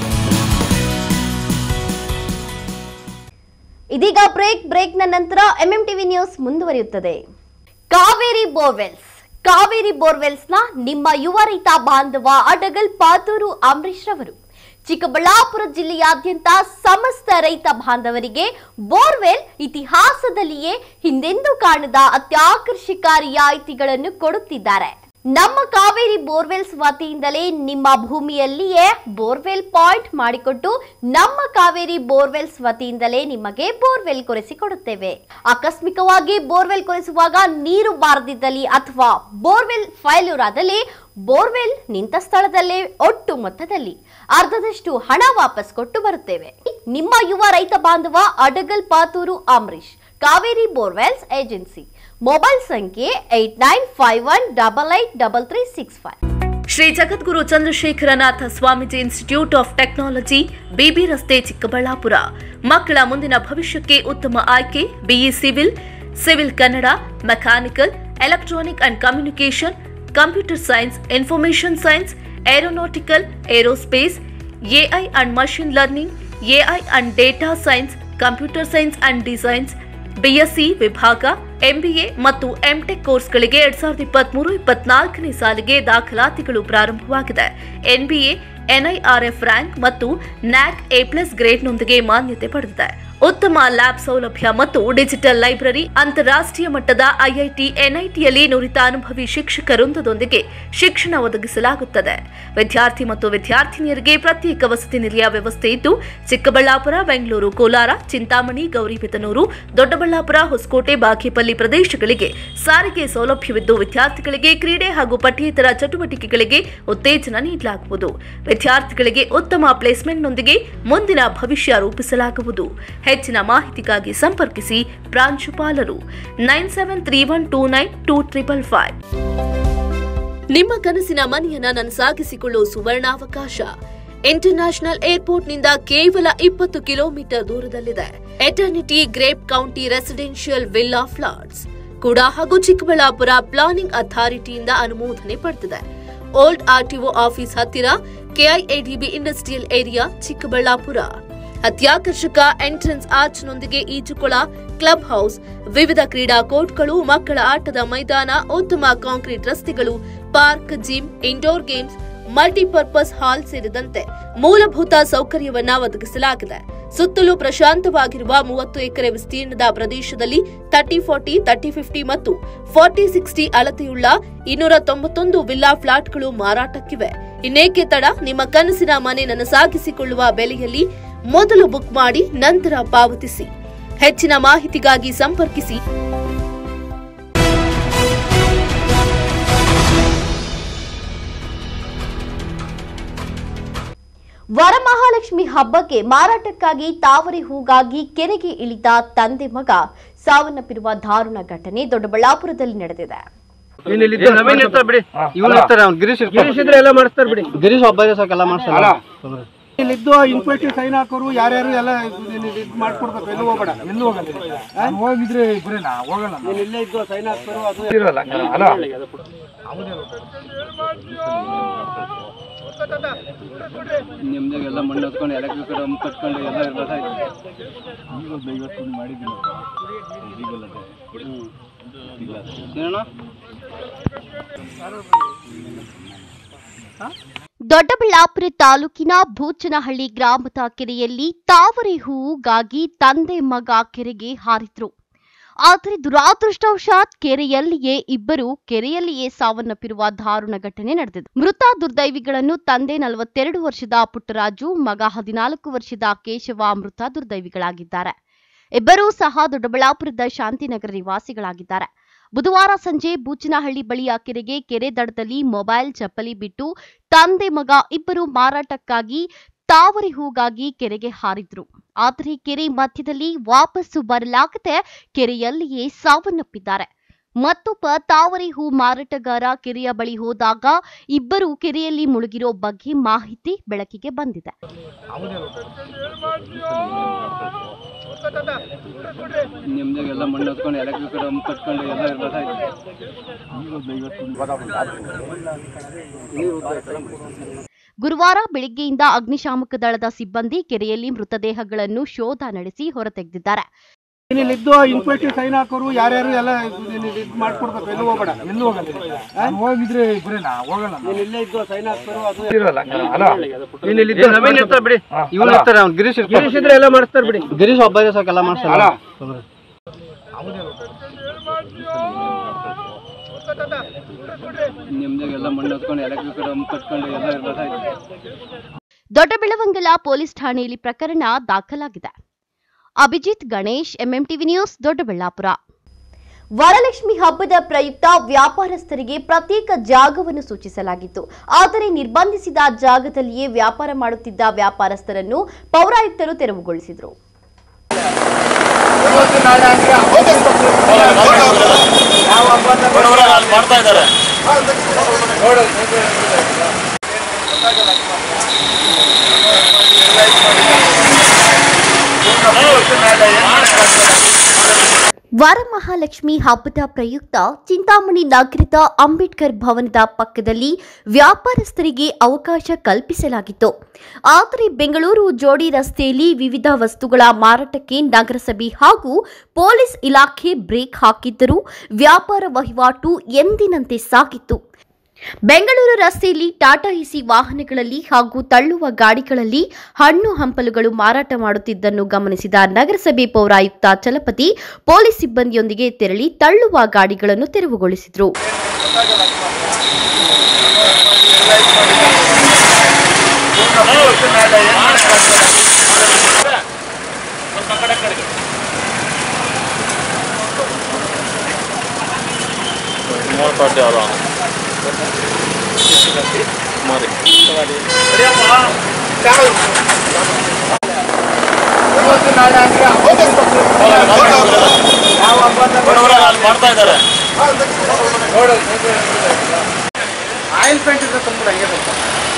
ಇದೀಗ ಬ್ರೇಕ್ ಬ್ರೇಕ್ನ ನಂತರ ಎಂಎಂಟಿವಿ ನ್ಯೂಸ್ ಮುಂದುವರಿಯುತ್ತದೆ ಕಾವೇರಿ ಬೋರ್ವೆಲ್ಸ್ ಕಾವೇರಿ ಬೋರ್ವೆಲ್ಸ್ನ ನಿಮ್ಮ ಯುವ ರೈತ ಬಾಂಧವ ಅಡಗಲ್ ಪಾತೂರು ಅಂಬರೀಶ್ ರವರು ಚಿಕ್ಕಬಳ್ಳಾಪುರ ಜಿಲ್ಲೆಯಾದ್ಯಂತ ಸಮಸ್ತ ರೈತ ಬಾಂಧವರಿಗೆ ಬೋರ್ವೆಲ್ ಇತಿಹಾಸದಲ್ಲಿಯೇ ಹಿಂದೆಂದೂ ಕಾಣದ ಅತ್ಯಾಕರ್ಷಕ ರಿಯಾಯಿತಿಗಳನ್ನು ಕೊಡುತ್ತಿದ್ದಾರೆ ನಮ್ಮ ಕಾವೇರಿ ಬೋರ್ವೆಲ್ಸ್ ವತಿಯಿಂದಲೇ ನಿಮ್ಮ ಭೂಮಿಯಲ್ಲಿಯೇ ಬೋರ್ವೆಲ್ ಪಾಯಿಂಟ್ ಮಾಡಿಕೊಟ್ಟು ನಮ್ಮ ಕಾವೇರಿ ಬೋರ್ವೆಲ್ಸ್ ವತಿಯಿಂದಲೇ ನಿಮಗೆ ಬೋರ್ವೆಲ್ ಕೊರೆಸಿಕೊಡುತ್ತೇವೆ ಆಕಸ್ಮಿಕವಾಗಿ ಬೋರ್ವೆಲ್ ಕೊರೆಸುವಾಗ ನೀರು ಬಾರದಿದ್ದಲ್ಲಿ ಅಥವಾ ಬೋರ್ವೆಲ್ ಫೈಲ್ಯೂರ್ ಆದಲ್ಲಿ ಬೋರ್ವೆಲ್ ನಿಂತ ಸ್ಥಳದಲ್ಲೇ ಒಟ್ಟು ಮೊತ್ತದಲ್ಲಿ ಅರ್ಧದಷ್ಟು ಹಣ ವಾಪಸ್ ಕೊಟ್ಟು ಬರುತ್ತೇವೆ ನಿಮ್ಮ ಯುವ ರೈತ ಬಾಂಧವ Adagal Pathur Ambareesh Kaveri borewells agency mobile ಸಂಖ್ಯೆ eight nine five one double eight double three six five Shri Jagadguru Chandrashekharanatha Swamiji institute of technology BB ರಸ್ತೆ ಚಿಕ್ಕಬಳ್ಳಾಪುರ ಮಕ್ಕಳ ಮುಂದಿನ ಭವಿಷ್ಯಕ್ಕೆ ಉತ್ತಮ ಆಯ್ಕೆ BE civil civil Kannada mechanical electronic and communication computer science information science aeronautical aerospace AI and machine learning AI and data science computer science and designs BSc ವಿಭಾಗ MBA ಮತ್ತು MTech ಕೋರ್ಸ್ಗಳಿಗೆ ಎರಡ್ ಸಾವಿರದ ಇಪ್ಪತ್ಮೂರು ಇಪ್ಪತ್ನಾಲ್ಕನೇ ಸಾಲಿಗೆ ದಾಖಲಾತಿಗಳು ಪ್ರಾರಂಭವಾಗಿದೆ ಎನ್ಬಿಎ ಎನ್ಐಆರ್ಎಫ್ ರ್ಯಾಂಕ್ ಮತ್ತು ನ್ಯಾಕ್ ಎ ಪ್ಲಸ್ ಗ್ರೇಡ್ನೊಂದಿಗೆ ಮಾನ್ಯತೆ ಪಡೆದಿದೆ ಉತ್ತಮ ಲ್ಯಾಬ್ ಸೌಲಭ್ಯ ಮತ್ತು ಡಿಜಿಟಲ್ ಲೈಬ್ರರಿ ಅಂತಾರಾಷ್ಟ್ರೀಯ ಮಟ್ಟದ ಐಐಟಿ ಎನ್ಐಟಿಯಲ್ಲಿ ನುರಿತ ಅನುಭವಿ ಶಿಕ್ಷಕರೊಂದದೊಂದಿಗೆ ಶಿಕ್ಷಣ ಒದಗಿಸಲಾಗುತ್ತದೆ ವಿದ್ಯಾರ್ಥಿ ಮತ್ತು ವಿದ್ಯಾರ್ಥಿನಿಯರಿಗೆ ಪ್ರತ್ಯೇಕ ವಸತಿ ನಿಲಯ ವ್ಯವಸ್ಥೆ ಇದ್ದು ಚಿಕ್ಕಬಳ್ಳಾಪುರ ಬೆಂಗಳೂರು ಕೋಲಾರ ಚಿಂತಾಮಣಿ ಗೌರಿಬಿದನೂರು ದೊಡ್ಡಬಳ್ಳಾಪುರ ಹೊಸಕೋಟೆ ಬಾಗೇಪಲ್ಲಿ ಪ್ರದೇಶಗಳಿಗೆ ಸಾರಿಗೆ ಸೌಲಭ್ಯವಿದ್ದು ವಿದ್ಯಾರ್ಥಿಗಳಿಗೆ ಕ್ರೀಡೆ ಹಾಗೂ ಪಠ್ಯೇತರ ಚಟುವಟಿಕೆಗಳಿಗೆ ಉತ್ತೇಜನ ನೀಡಲಾಗುವುದು ವಿದ್ಯಾರ್ಥಿಗಳಿಗೆ ಉತ್ತಮ ಪ್ಲೇಸ್ಮೆಂಟ್ನೊಂದಿಗೆ ಮುಂದಿನ ಭವಿಷ್ಯ ರೂಪಿಸಲಾಗುವುದು ಹೆಚ್ಚಿನ ಮಾಹಿತಿಗಾಗಿ ಸಂಪರ್ಕಿಸಿ ಪ್ರಾಂಶುಪಾಲರು nine seven three one two nine two triple five ನಿಮ್ಮ ಕನಸಿನ ಮನೆಯನ್ನ ನನಸಾಗಿಸಿಕೊಳ್ಳುವ ಸುವರ್ಣಾವಕಾಶ ಇಂಟರ್ನ್ಯಾಷನಲ್ ಏರ್ಪೋರ್ಟ್ನಿಂದ ಕೇವಲ ಇಪ್ಪತ್ತು ಕಿಲೋಮೀಟರ್ ದೂರದಲ್ಲಿದೆ eternity grape county residential villa flats ಕೂಡ ಹಾಗೂ ಚಿಕ್ಕಬಳ್ಳಾಪುರ ಪ್ಲಾನಿಂಗ್ ಅಥಾರಿಟಿಯಿಂದ ಅನುಮೋದನೆ ಪಡೆದಿದೆ ಓಲ್ಡ್ ಆರ್ಟಿಒ ಆಫೀಸ್ ಹತ್ತಿರ ಕೆಐಎಡಿಬಿ ಇಂಡಸ್ಟ್ರಿಯಲ್ ಏರಿಯಾ ಚಿಕ್ಕಬಳ್ಳಾಪುರ ಅತ್ಯಾಕರ್ಷಕ ಎಂಟ್ರೆನ್ಸ್ ಆರ್ಚ್ನೊಂದಿಗೆ ಈಜುಕೊಳ ಕ್ಲಬ್ ಹೌಸ್ ವಿವಿಧ ಕ್ರೀಡಾ ಕೋರ್ಟ್ಗಳು ಮಕ್ಕಳ ಆಟದ ಮೈದಾನ ಉತ್ತಮ ಕಾಂಕ್ರೀಟ್ ರಸ್ತೆಗಳು park gym indoor games multipurpose hall ಸೇರಿದಂತೆ ಮೂಲಭೂತ ಸೌಕರ್ಯವನ್ನ ಒದಗಿಸಲಾಗಿದೆ ಸುತ್ತಲೂ ಪ್ರಶಾಂತವಾಗಿರುವ ಮೂವತ್ತು ಎಕರೆ ವಿಸ್ತೀರ್ಣದ ಪ್ರದೇಶದಲ್ಲಿ ತರ್ಟಿ ಫಾರ್ಟಿ ತರ್ಟಿ ಫಿಫ್ಟಿ ಮತ್ತು ಫಾರ್ಟಿ ಸಿಕ್ಸ್ಟಿ ಅಳತೆಯುಳ್ಳ ಇನ್ನೂರ ತೊಂಬತ್ತೊಂದು ವಿಲ್ಲಾ ಫ್ಲಾಟ್ಗಳು ಮಾರಾಟಕ್ಕಿವೆ ಇನ್ನೇಕೆ ತಡ ನಿಮ್ಮ ಕನಸಿನ ಮನೆ ನನಸಾಗಿಸಿಕೊಳ್ಳುವ ಬೆಲೆಯಲ್ಲಿ ಮೊದಲು ಬುಕ್ ಮಾಡಿ ನಂತರ ಪಾವತಿಸಿ ಹೆಚ್ಚಿನ ಮಾಹಿತಿಗಾಗಿ ಸಂಪರ್ಕಿಸಿ ವರಮಹಾಲಕ್ಷ್ಮಿ ಹಬ್ಬಕ್ಕೆ ಮಾರಾಟಕ್ಕಾಗಿ ತಾವರೆ ಹೂಗಾಗಿ ಕೆರೆಗೆ ಇಳಿದ ತಂದೆ ಮಗ ಸಾವನ್ನಪ್ಪಿರುವ ದಾರುಣ ಘಟನೆ ದೊಡ್ಡಬಳ್ಳಾಪುರದಲ್ಲಿ ನಡೆದಿದೆ ನವೀನ್ ಇರ್ತಾರೆ ಬಿಡಿ ಇವನು ಇರ್ತಾರೆ ಅವ್ನು ಗಿರೀಶ್ ಗಿರೀಶ್ ಇದ್ರೆ ಎಲ್ಲ ಮಾಡಿಸ್ತಾರೆ ಬಿಡಿ ಗಿರೀಶ್ ಒಬ್ಬ ಸಾಕು ಎಲ್ಲ ಮಾಡಿಸ್ತಾರ ಇಲ್ಲಿದ್ದು ಇನ್ಕ್ವೈಟಿ ಸೈನ್ ಹಾಕೋರು ಯಾರ್ಯಾರು ಎಲ್ಲ ಇದು ಮಾಡ್ಕೊಡ್ಬೇಕು ಎಲ್ಲೂ ಹೋಗ್ಬೇಡ ಎಲ್ಲೂ ಹೋಗಲ್ಲ ಹೋಗಿದ್ರೆ ಇಬ್ರೇನಾ ಹೋಗಲ್ಲ ನೀನು ಇಲ್ಲೇ ಇದ್ದು ಸೈನ್ ಹಾಕ್ತಾರೋ ಅದು ಇರಲ್ಲ ಅಲ್ಲ ನಿಮ್ದಾಗೆಲ್ಲ ಮಣ್ಣು ಹತ್ಕೊಂಡು ಎಲೆಕ್ಟ್ರಿಕ್ ಕಟ್ಕೊಂಡು ಎಲ್ಲ ಇರ್ಬೇಕಾಯ್ತು ಏನಣ್ಣ ದೊಡ್ಡಬಳ್ಳಾಪುರ ತಾಲೂಕಿನ ಬೂಚನಹಳ್ಳಿ ಗ್ರಾಮದ ಕೆರೆಯಲ್ಲಿ ತಾವರೆ ಹೂಗಾಗಿ ತಂದೆ ಮಗ ಕೆರೆಗೆ ಹಾರಿದ್ರು ಆದರೆ ದುರಾದೃಷ್ಟವಶಾತ್ ಕೆರೆಯಲ್ಲಿಯೇ ಇಬ್ಬರು ಕೆರೆಯಲ್ಲಿಯೇ ಸಾವನ್ನಪ್ಪಿರುವ ದಾರುಣ ಘಟನೆ ನಡೆದಿದೆ ಮೃತ ದುರ್ದೈವಿಗಳನ್ನು ತಂದೆ ನಲವತ್ತೆರಡು ವರ್ಷದ ಪುಟ್ಟರಾಜು ಮಗ ಹದಿನಾಲ್ಕು ವರ್ಷದ ಕೇಶವ ಮೃತ ದುರ್ದೈವಿಗಳಾಗಿದ್ದಾರೆ ಇಬ್ಬರೂ ಸಹ ದೊಡ್ಡಬಳ್ಳಾಪುರದ ಶಾಂತಿನಗರ ನಿವಾಸಿಗಳಾಗಿದ್ದಾರೆ ಬುಧವಾರ ಸಂಜೆ ಬೂಚನಹಳ್ಳಿ ಬಳಿಯ ಕೆರೆಗೆ ಕೆರೆ ದಡದಲ್ಲಿ ಮೊಬೈಲ್ ಚಪ್ಪಲಿ ಬಿಟ್ಟು ತಂದೆ ಮಗ ಇಬ್ಬರು ಮಾರಾಟಕ್ಕಾಗಿ ತಾವರೆ ಹೂಗಾಗಿ ಕೆರೆಗೆ ಹಾರಿದ್ರು ಆದರೆ ಕೆರೆ ಮಧ್ಯದಲ್ಲಿ ವಾಪಸ್ಸು ಬರಲಾಗದೆ ಕೆರೆಯಲ್ಲಿಯೇ ಸಾವನ್ನಪ್ಪಿದ್ದಾರೆ ಮತ್ತೊಬ್ಬ ತಾವರೆ ಹೂ ಮಾರಾಟಗಾರ ಕೆರೆಯ ಬಳಿ ಹೋದಾಗ ಇಬ್ಬರು ಕೆರೆಯಲ್ಲಿ ಮುಳುಗಿರೋ ಬಗ್ಗೆ ಮಾಹಿತಿ ಬೆಳಕಿಗೆ ಬಂದಿದೆ ನಿಮ್ದಾಗೆಲ್ಲ ಮಣ್ಣು ಹತ್ಕೊಂಡು ಎಲೆಕ್ಟ್ರಿಕ್ ಕಟ್ಕೊಂಡು ಎಲ್ಲ ಇರ್ಬೇಕಾಯ್ತು ಗುರುವಾರ ಬೆಳಿಗ್ಗೆಯಿಂದ ಅಗ್ನಿಶಾಮಕ ದಳದ ಸಿಬ್ಬಂದಿ ಕೆರೆಯಲ್ಲಿ ಮೃತದೇಹಗಳನ್ನು ಶೋಧ ನಡೆಸಿ ಹೊರತೆಗೆದಿದ್ದಾರೆ ಇಲ್ಲಿದ್ದು ಇನ್ಕ್ವೈಟಿ ಸೈನ್ ಹಾಕೋರು ಯಾರ್ಯಾರು ಎಲ್ಲ ಇದು ಮಾಡ್ಕೊಡ್ಬೇಕು ಎಲ್ಲೂ ಹೋಗ್ಬೇಡ ಎಲ್ಲೂ ಹೋಗಲ್ಲ ಹೋಗಿದ್ರೆ ಇಬ್ರೇನಾ ಹೋಗಲ್ಲ ನೀನು ಇಲ್ಲೇ ಇದ್ದು ಸೈನ್ ಹಾಕ್ತಾರೋ ಅದು ಇರಲ್ಲ ಅಲ್ಲ ನೀನು ಇಲ್ಲಿದ್ದು ನವೀನ್ ಇರ್ತಾರೆ ಬಿಡಿ ಇವನು ಇರ್ತಾರೆ ಅವ್ನು ಗಿರೀಶ್ ಗಿರೀಶ್ ಇದ್ರೆ ಎಲ್ಲ ಮಾಡಿಸ್ತಾರೆ ಬಿಡಿ ಗಿರೀಶ್ ಒಬ್ಬ ಸಾಕು ಎಲ್ಲ ಮಾಡಿಸ್ತಾರ ನಿಮ್ದಾಗೆಲ್ಲ ಮಣ್ಣು ಹತ್ಕೊಂಡು ಎಲೆಕ್ಟ್ರಿಕ್ ಕಟ್ಕೊಂಡು ಎಲ್ಲ ಇರ್ಬೇಕಾಯ್ತು ದೊಡ್ಡಬೆಳವಂಗಲ ಪೊಲೀಸ್ ಠಾಣೆಯಲ್ಲಿ ಪ್ರಕರಣ ದಾಖಲಾಗಿದೆ ಅಭಿಜಿತ್ ಗಣೇಶ್ ಎಂಎಂಟಿವಿ ನ್ಯೂಸ್ ದೊಡ್ಡಬಳ್ಳಾಪುರ ವರಲಕ್ಷ್ಮಿ ಹಬ್ಬದ ಪ್ರಯುಕ್ತ ವ್ಯಾಪಾರಸ್ಥರಿಗೆ ಪ್ರತ್ಯೇಕ ಜಾಗವನ್ನು ಸೂಚಿಸಲಾಗಿತ್ತು ಆದರೆ ನಿರ್ಬಂಧಿಸಿದ ಜಾಗದಲ್ಲಿಯೇ ವ್ಯಾಪಾರ ಮಾಡುತ್ತಿದ್ದ ವ್ಯಾಪಾರಸ್ಥರನ್ನು ಪೌರಾಯುಕ್ತರು ತೆರವುಗೊಳಿಸಿದರು ಮಾಡ್ತಾ ಇದ್ದಾರೆ ವರಮಹಾಲಕ್ಷ್ಮಿ ಹಬ್ಬದ ಪ್ರಯುಕ್ತ ಚಿಂತಾಮಣಿ ನಗರದ ಅಂಬೇಡ್ಕರ್ ಭವನದ ಪಕ್ಕದಲ್ಲಿ ವ್ಯಾಪಾರಸ್ಥರಿಗೆ ಅವಕಾಶ ಕಲ್ಪಿಸಲಾಗಿತ್ತು ಆದರೆ ಬೆಂಗಳೂರು ಜೋಡಿ ರಸ್ತೆಯಲ್ಲಿ ವಿವಿಧ ವಸ್ತುಗಳ ಮಾರಾಟಕ್ಕೆ ನಗರಸಭೆ ಹಾಗೂ ಪೊಲೀಸ್ ಇಲಾಖೆ ಬ್ರೇಕ್ ಹಾಕಿದ್ದರೂ ವ್ಯಾಪಾರ ವಹಿವಾಟು ಎಂದಿನಂತೆ ಸಾಗಿತ್ತು ಬೆಂಗಳೂರು ರಸ್ತೆಯಲ್ಲಿ ಟಾಟಾ ಎಸಿ ವಾಹನಗಳಲ್ಲಿ ಹಾಗೂ ತಳ್ಳುವ ಗಾಡಿಗಳಲ್ಲಿ ಹಣ್ಣು ಹಂಪಲುಗಳು ಮಾರಾಟ ಮಾಡುತ್ತಿದ್ದನ್ನು ಗಮನಿಸಿದ ನಗರಸಭೆ ಪೌರಾಯುಕ್ತ ಚಲಪತಿ ಪೊಲೀಸ್ ಸಿಬ್ಬಂದಿಯೊಂದಿಗೆ ತೆರಳಿ ತಳ್ಳುವ ಗಾಡಿಗಳನ್ನು ತೆರವುಗೊಳಿಸಿದರು ಮೂವತ್ತಾರು ಅವರ ಮಾರಿ ಮಾಡ್ತಾ ಇದ್ದಾರೆ ಆಯಿಲ್ ಪೇಂಟ್ ಇದ್ರೆ ತಂದ್ಬಿಡ ಹಂಗೆ ಸ್ವಲ್ಪ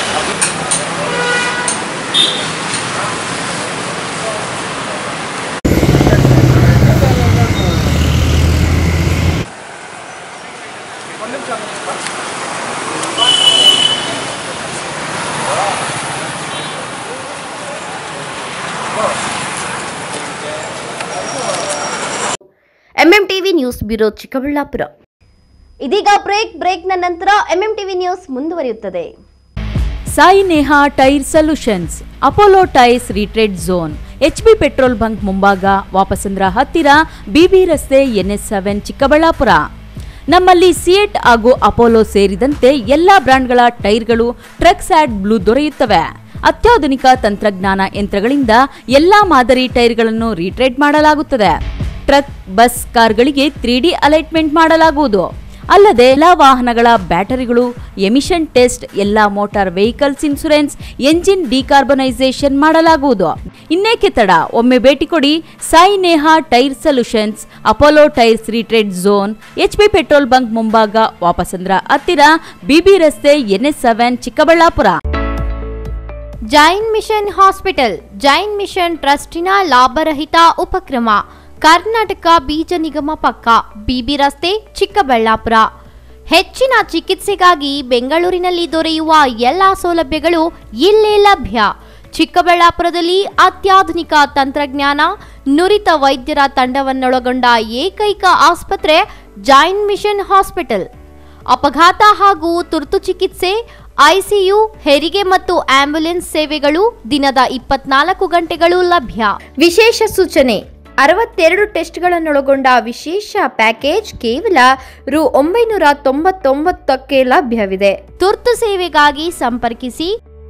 ಎಂಎಂಟಿವಿ ನ್ಯೂಸ್ ಬ್ಯೂರೋ ಚಿಕ್ಕಬಳ್ಳಾಪುರ ಇದೀಗ ಬ್ರೇಕ್ ಬ್ರೇಕ್ನ ನಂತರ ಎಂಎಂಟಿವಿ ನ್ಯೂಸ್ ಮುಂದುವರಿಯುತ್ತದೆ Sai Neha tyre solutions Apollo tyres retread zone H B petrol bunk ಮುಂಭಾಗ ವಾಪಸಂದ್ರ ಹತ್ತಿರ ಬಿಬಿ ರಸ್ತೆ ಎನ್ಎಸ್ ಸೆವೆನ್ ಚಿಕ್ಕಬಳ್ಳಾಪುರ ನಮ್ಮಲ್ಲಿ ಸಿಯೆಟ್ ಹಾಗೂ ಅಪೋಲೋ ಸೇರಿದಂತೆ ಎಲ್ಲಾ ಬ್ರ್ಯಾಂಡ್ಗಳ ಟೈರ್ಗಳು ಟ್ರಕ್ ಸ್ಯಾಡ್ ಬ್ಲೂ ದೊರೆಯುತ್ತವೆ ಅತ್ಯಾಧುನಿಕ ತಂತ್ರಜ್ಞಾನ ಯಂತ್ರಗಳಿಂದ ಎಲ್ಲಾ ಮಾದರಿ ಟೈರ್ಗಳನ್ನು ರೀಟ್ರೇಡ್ ಮಾಡಲಾಗುತ್ತದೆ ಟ್ರಕ್ ಬಸ್ ಕಾರ್ಗಳಿಗೆ ತ್ರೀ ಡಿ ಅಲೈಟ್ಮೆಂಟ್ ಮಾಡಲಾಗುವುದು ಅಲ್ಲದೆ ಎಲ್ಲ ವಾಹನಗಳ ಬ್ಯಾಟರಿಗಳು ಎಮಿಷನ್ ಟೆಸ್ಟ್ ಎಲ್ಲ motor vehicles insurance engine decarbonisation ಮಾಡಲಾಗುವುದು ಇನ್ನೇಕೆ ತಡ ಒಮ್ಮೆ ಭೇಟಿ ಕೊಡಿ Sai Neha tyre solutions Apollo tyres retread zone HP petrol bunk ಮುಂಭಾಗ ವಾಪಸಂದ್ರ ಹತ್ತಿರ ಬಿಬಿ ರಸ್ತೆ NS seven Chikkaballapur Jain mission hospital Jain mission ಟ್ರಸ್ಟಿನ ಲಾಭರಹಿತ ಉಪಕ್ರಮ ಕರ್ನಾಟಕ ಬೀಜ ನಿಗಮ ಪಕ್ಕ ಬಿಬಿ ರಸ್ತೆ ಚಿಕ್ಕಬಳ್ಳಾಪುರ ಹೆಚ್ಚಿನ ಚಿಕಿತ್ಸೆಗಾಗಿ ಬೆಂಗಳೂರಿನಲ್ಲಿ ದೊರೆಯುವ ಎಲ್ಲ ಸೌಲಭ್ಯಗಳು ಇಲ್ಲೇ ಲಭ್ಯ ಚಿಕ್ಕಬಳ್ಳಾಪುರದಲ್ಲಿ ಅತ್ಯಾಧುನಿಕ ತಂತ್ರಜ್ಞಾನ ನುರಿತ ವೈದ್ಯರ ತಂಡವನ್ನೊಳಗೊಂಡ ಏಕೈಕ ಆಸ್ಪತ್ರೆ ಜೈನ್ ಮಿಷನ್ ಹಾಸ್ಪಿಟಲ್ ಅಪಘಾತ ಹಾಗೂ ತುರ್ತು ಚಿಕಿತ್ಸೆ ಐಸಿಯು ಹೆರಿಗೆ ಮತ್ತು ಆಂಬ್ಯುಲೆನ್ಸ್ ಸೇವೆಗಳು ದಿನದ ಇಪ್ಪತ್ನಾಲ್ಕು ಗಂಟೆಗಳು ಲಭ್ಯ ವಿಶೇಷ ಸೂಚನೆ ಅರವತ್ತೆರಡು ಟೆಸ್ಟ್ಗಳನ್ನೊಳಗೊಂಡ ವಿಶೇಷ ಪ್ಯಾಕೇಜ್ ಕೇವಲ ರು ಒಂಬೈನೂರ ತೊಂಬತ್ತೊಂಬತ್ತಕ್ಕೆ ಲಭ್ಯವಿದೆ ತುರ್ತು ಸೇವೆಗಾಗಿ ಸಂಪರ್ಕಿಸಿ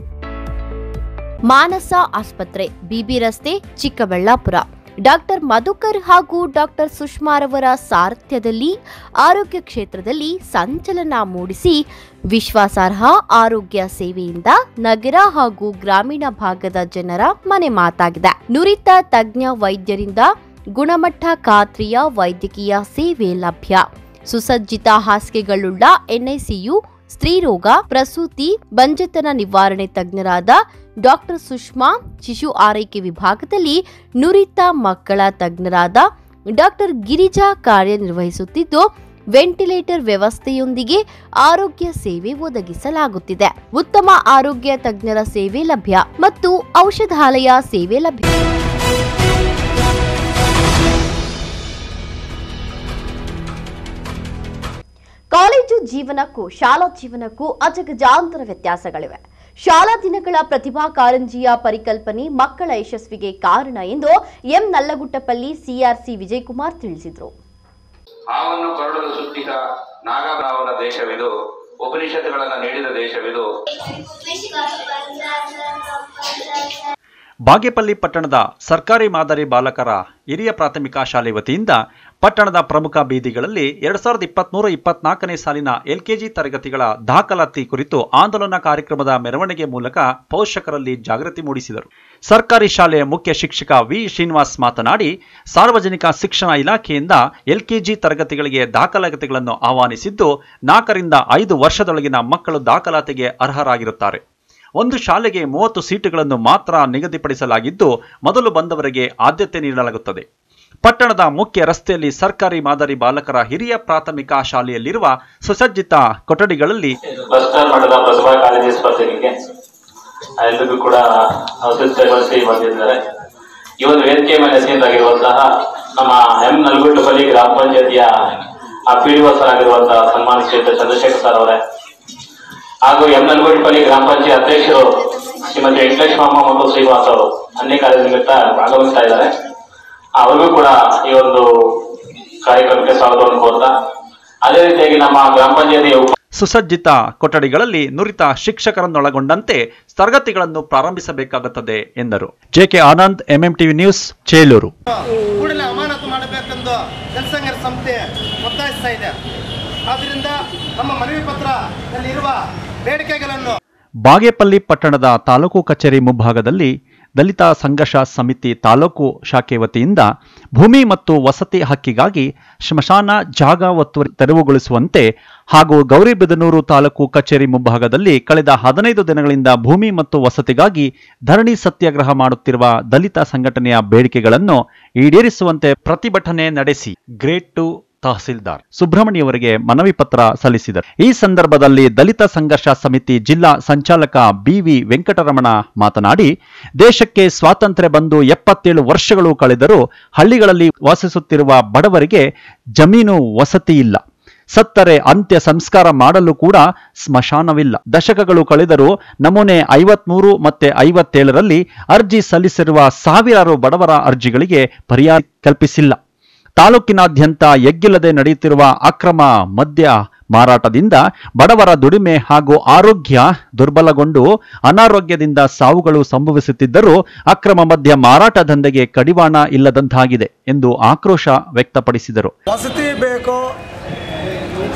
ಮಾನಸ ಆಸ್ಪತ್ರೆ ಬಿಬಿ ರಸ್ತೆ ಚಿಕ್ಕಬಳ್ಳಾಪುರ ಡಾಕ್ಟರ್ ಮಧುಕರ್ ಹಾಗೂ ಡಾಕ್ಟರ್ ಸುಷ್ಮಾರವರ ಸಾರಥ್ಯದಲ್ಲಿ ಆರೋಗ್ಯ ಕ್ಷೇತ್ರದಲ್ಲಿ ಸಂಚಲನ ಮೂಡಿಸಿ ವಿಶ್ವಾಸಾರ್ಹ ಆರೋಗ್ಯ ಸೇವೆಯಿಂದ ನಗರ ಹಾಗೂ ಗ್ರಾಮೀಣ ಭಾಗದ ಜನರ ಮನೆ ಮಾತಾಗಿದೆ ನುರಿತ ತಜ್ಞ ವೈದ್ಯರಿಂದ ಗುಣಮಟ್ಟ ಖಾತ್ರಿಯ ವೈದ್ಯಕೀಯ ಸೇವೆ ಲಭ್ಯ ಸುಸಜ್ಜಿತ ಹಾಸಿಗೆಗಳುಳ್ಳ ಎನ್ಐಸಿಯು ಸ್ತ್ರೀರೋಗ ಪ್ರಸೂತಿ ಬಂಜೆತನ ನಿವಾರಣೆ ತಜ್ಞರಾದ ಡಾಕ್ಟರ್ ಸುಷ್ಮಾ ಶಿಶು ಆರೈಕೆ ವಿಭಾಗದಲ್ಲಿ ನುರಿತ ಮಕ್ಕಳ ತಜ್ಞರಾದ ಡಾಕ್ಟರ್ ಗಿರಿಜಾ ಕಾರ್ಯನಿರ್ವಹಿಸುತ್ತಿದ್ದು ವೆಂಟಿಲೇಟರ್ ವ್ಯವಸ್ಥೆಯೊಂದಿಗೆ ಆರೋಗ್ಯ ಸೇವೆ ಒದಗಿಸಲಾಗುತ್ತಿದೆ ಉತ್ತಮ ಆರೋಗ್ಯ ತಜ್ಞರ ಸೇವೆ ಲಭ್ಯ ಮತ್ತು ಔಷಧಾಲಯ ಸೇವೆ ಲಭ್ಯ ಕಾಲೇಜು ಜೀವನಕ್ಕೂ ಶಾಲಾ ಜೀವನಕ್ಕೂ ಅಜಗಜಾಂತರ ವ್ಯತ್ಯಾಸಗಳಿವೆ ಶಾಲಾ ದಿನಗಳ ಪ್ರತಿಭಾ ಕಾರಂಜಿಯ ಪರಿಕಲ್ಪನೆ ಮಕ್ಕಳ ಯಶಸ್ವಿಗೆ ಕಾರಣ ಎಂದು ಎಂ ನಲ್ಲಗುಟ್ಟಪಲ್ಲಿ ಸಿಆರ್ಸಿ ವಿಜಯಕುಮಾರ್ ತಿಳಿಸಿದರು ಹಾವನ್ನು ಕರಡಲು ಸುತ್ತಿದ ನಾಗಭಾವನ ದೇಶವಿದು ಉಪನಿಷತ್ತುಗಳನ್ನು ನೀಡಿದ ದೇಶವಿದು ಬಾಗೇಪಲ್ಲಿ ಪಟ್ಟಣದ ಸರ್ಕಾರಿ ಮಾದರಿ ಬಾಲಕರ ಹಿರಿಯ ಪ್ರಾಥಮಿಕ ಶಾಲೆ ವತಿಯಿಂದ ಪಟ್ಟಣದ ಪ್ರಮುಖ ಬೀದಿಗಳಲ್ಲಿ ಎರಡ್ ಸಾವಿರದ ಇಪ್ಪತ್ಮೂರು ಇಪ್ಪತ್ನಾಲ್ಕನೇ ಸಾಲಿನ ಎಲ್ಕೆಜಿ ತರಗತಿಗಳ ದಾಖಲಾತಿ ಕುರಿತು ಆಂದೋಲನ ಕಾರ್ಯಕ್ರಮದ ಮೆರವಣಿಗೆ ಮೂಲಕ ಪೋಷಕರಲ್ಲಿ ಜಾಗೃತಿ ಮೂಡಿಸಿದರು ಸರ್ಕಾರಿ ಶಾಲೆಯ ಮುಖ್ಯ ಶಿಕ್ಷಕ ವಿ ಶ್ರೀನಿವಾಸ್ ಮಾತನಾಡಿ ಸಾರ್ವಜನಿಕ ಶಿಕ್ಷಣ ಇಲಾಖೆಯಿಂದ ಎಲ್ಕೆಜಿ ತರಗತಿಗಳಿಗೆ ದಾಖಲಾತಿಗಳನ್ನು ಆಹ್ವಾನಿಸಿದ್ದು ನಾಲ್ಕರಿಂದ ಐದು ವರ್ಷದೊಳಗಿನ ಮಕ್ಕಳು ದಾಖಲಾತಿಗೆ ಅರ್ಹರಾಗಿರುತ್ತಾರೆ ಒಂದು ಶಾಲೆಗೆ ಮೂವತ್ತು ಸೀಟುಗಳನ್ನು ಮಾತ್ರ ನಿಗದಿಪಡಿಸಲಾಗಿದ್ದು ಮೊದಲು ಬಂದವರಿಗೆ ಆದ್ಯತೆ ನೀಡಲಾಗುತ್ತದೆ ಪಟ್ಟಣದ ಮುಖ್ಯ ರಸ್ತೆಯಲ್ಲಿ ಸರ್ಕಾರಿ ಮಾದರಿ ಬಾಲಕರ ಹಿರಿಯ ಪ್ರಾಥಮಿಕ ಶಾಲೆಯಲ್ಲಿರುವ ಸುಸಜ್ಜಿತ ಕೊಠಡಿಗಳಲ್ಲಿ ಬಸ್ಟರ್ ಮಠದ ಪ್ರತಿಭಾ ಕಾಲೇಜು ಸ್ಪರ್ಧೆಗೆ ಎಲ್ರಿಗೂ ಕೂಡ ಔಷಧಿಗೊಳಿಸಿ ಬಂದಿದ್ದಾರೆ ಈ ಒಂದು ವೇದಿಕೆ ಮೇಲೆ ಸೀನಿಯಾಗಿರುವಂತಹ ನಮ್ಮ ಎಂ ನಲ್ಗುಟ್ಟಪಲ್ಲಿ ಗ್ರಾಮ ಪಂಚಾಯತಿಯ ಪಿ ಡಿ ಆಗಿರುವಂತಹ ಸನ್ಮಾನ ಶ್ರೀಯುತ ಚಂದ್ರಶೇಖರ್ ಸರ್ ಅವರೇ ಹಾಗೂ ಎಂ ನಲ್ಗುಟ್ಟಪಲ್ಲಿ ಗ್ರಾಮ ಪಂಚಾಯತ್ ಅಧ್ಯಕ್ಷರು ಶ್ರೀಮತಿ ವೆಂಕಟೇಶ್ವರಮ್ಮ ಮತ್ತು ಶ್ರೀನಿವಾಸ್ ಅವರು ಅನ್ಯ ಕಾರ್ಯ ನಿಮಿತ್ತ ಆಗಮಿಸ್ತಾ ಇದ್ದಾರೆ ಅವ್ರಿಗೂ ಕೂಡ ಈ ಒಂದು ಕಾರ್ಯಕ್ರಮಕ್ಕೆ ಸ್ವಾಗತವನ್ನು ಕೋರ್ತಾ ಅದೇ ರೀತಿಯಾಗಿ ನಮ್ಮ ಗ್ರಾಮ ಪಂಚಾಯತಿಯ ಉಪ ಸುಸಜ್ಜಿತ ಕೊಠಡಿಗಳಲ್ಲಿ ನುರಿತ ಶಿಕ್ಷಕರನ್ನೊಳಗೊಂಡಂತೆ ತರಗತಿಗಳನ್ನು ಪ್ರಾರಂಭಿಸಬೇಕಾಗುತ್ತದೆ ಎಂದರು JK Anand MMTV news Chelur ಕೂಡಲೇ ಅಮಾನತು ಮಾಡಬೇಕೆಂದು ಜನಸಂಘ ಸಂಸ್ಥೆ ಒತ್ತಾಯಿಸ್ತಾ ಇದೆ ಆದ್ರಿಂದ ನಮ್ಮ ಮನವಿ ಪತ್ರದಲ್ಲಿರುವ ಬೇಡಿಕೆಗಳನ್ನು ಬಾಗೇಪಲ್ಲಿ ಪಟ್ಟಣದ ತಾಲೂಕು ಕಚೇರಿ ಮುಂಭಾಗದಲ್ಲಿ ದಲಿತ ಸಂಘರ್ಷ ಸಮಿತಿ ತಾಲೂಕು ಶಾಖೆ ವತಿಯಿಂದ ಭೂಮಿ ಮತ್ತು ವಸತಿ ಹಕ್ಕಿಗಾಗಿ ಸ್ಮಶಾನ ಜಾಗ ಒತ್ತುವರಿ ತೆರವುಗೊಳಿಸುವಂತೆ ಹಾಗೂ ಗೌರಿಬಿದನೂರು ತಾಲೂಕು ಕಚೇರಿ ಮುಂಭಾಗದಲ್ಲಿ ಕಳೆದ ಹದಿನೈದು ದಿನಗಳಿಂದ ಭೂಮಿ ಮತ್ತು ವಸತಿಗಾಗಿ ಧರಣಿ ಸತ್ಯಾಗ್ರಹ ಮಾಡುತ್ತಿರುವ ದಲಿತ ಸಂಘಟನೆಯ ಬೇಡಿಕೆಗಳನ್ನು ಈಡೇರಿಸುವಂತೆ ಪ್ರತಿಭಟನೆ ನಡೆಸಿ ಗ್ರೇಟ್ ಟು ತಹಸೀಲ್ದಾರ್ ಸುಬ್ರಹ್ಮಣ್ಯವರಿಗೆ ಮನವಿ ಪತ್ರ ಸಲ್ಲಿಸಿದರು ಈ ಸಂದರ್ಭದಲ್ಲಿ ದಲಿತ ಸಂಘರ್ಷ ಸಮಿತಿ ಜಿಲ್ಲಾ ಸಂಚಾಲಕ ಬಿವಿ ವೆಂಕಟರಮಣ ಮಾತನಾಡಿ ದೇಶಕ್ಕೆ ಸ್ವಾತಂತ್ರ್ಯ ಬಂದು ಎಪ್ಪತ್ತೇಳು ವರ್ಷಗಳು ಕಳೆದರೂ ಹಳ್ಳಿಗಳಲ್ಲಿ ವಾಸಿಸುತ್ತಿರುವ ಬಡವರಿಗೆ ಜಮೀನು ವಸತಿ ಇಲ್ಲ ಸತ್ತರೆ ಅಂತ್ಯ ಸಂಸ್ಕಾರ ಮಾಡಲು ಕೂಡ ಸ್ಮಶಾನವಿಲ್ಲ ದಶಕಗಳು ಕಳೆದರೂ ನಮೂನೆ ಐವತ್ಮೂರು ಮತ್ತೆ ಐವತ್ತೇಳರಲ್ಲಿ ಅರ್ಜಿ ಸಲ್ಲಿಸಿರುವ ಸಾವಿರಾರು ಬಡವರ ಅರ್ಜಿಗಳಿಗೆ ಪರಿಹಾರ ಕಲ್ಪಿಸಿಲ್ಲ ತಾಲೂಕಿನಾದ್ಯಂತ ಎಗ್ಗಿಲ್ಲದೆ ನಡೆಯುತ್ತಿರುವ ಅಕ್ರಮ ಮದ್ಯ ಮಾರಾಟದಿಂದ ಬಡವರ ದುಡಿಮೆ ಹಾಗೂ ಆರೋಗ್ಯ ದುರ್ಬಲಗೊಂಡು ಅನಾರೋಗ್ಯದಿಂದ ಸಾವುಗಳು ಸಂಭವಿಸುತ್ತಿದ್ದರೂ ಅಕ್ರಮ ಮದ್ಯ ಮಾರಾಟ ದಂಧೆಗೆ ಕಡಿವಾಣ ಇಲ್ಲದಂತಾಗಿದೆ ಎಂದು ಆಕ್ರೋಶ ವ್ಯಕ್ತಪಡಿಸಿದರು ವಸತಿ ಬೇಕು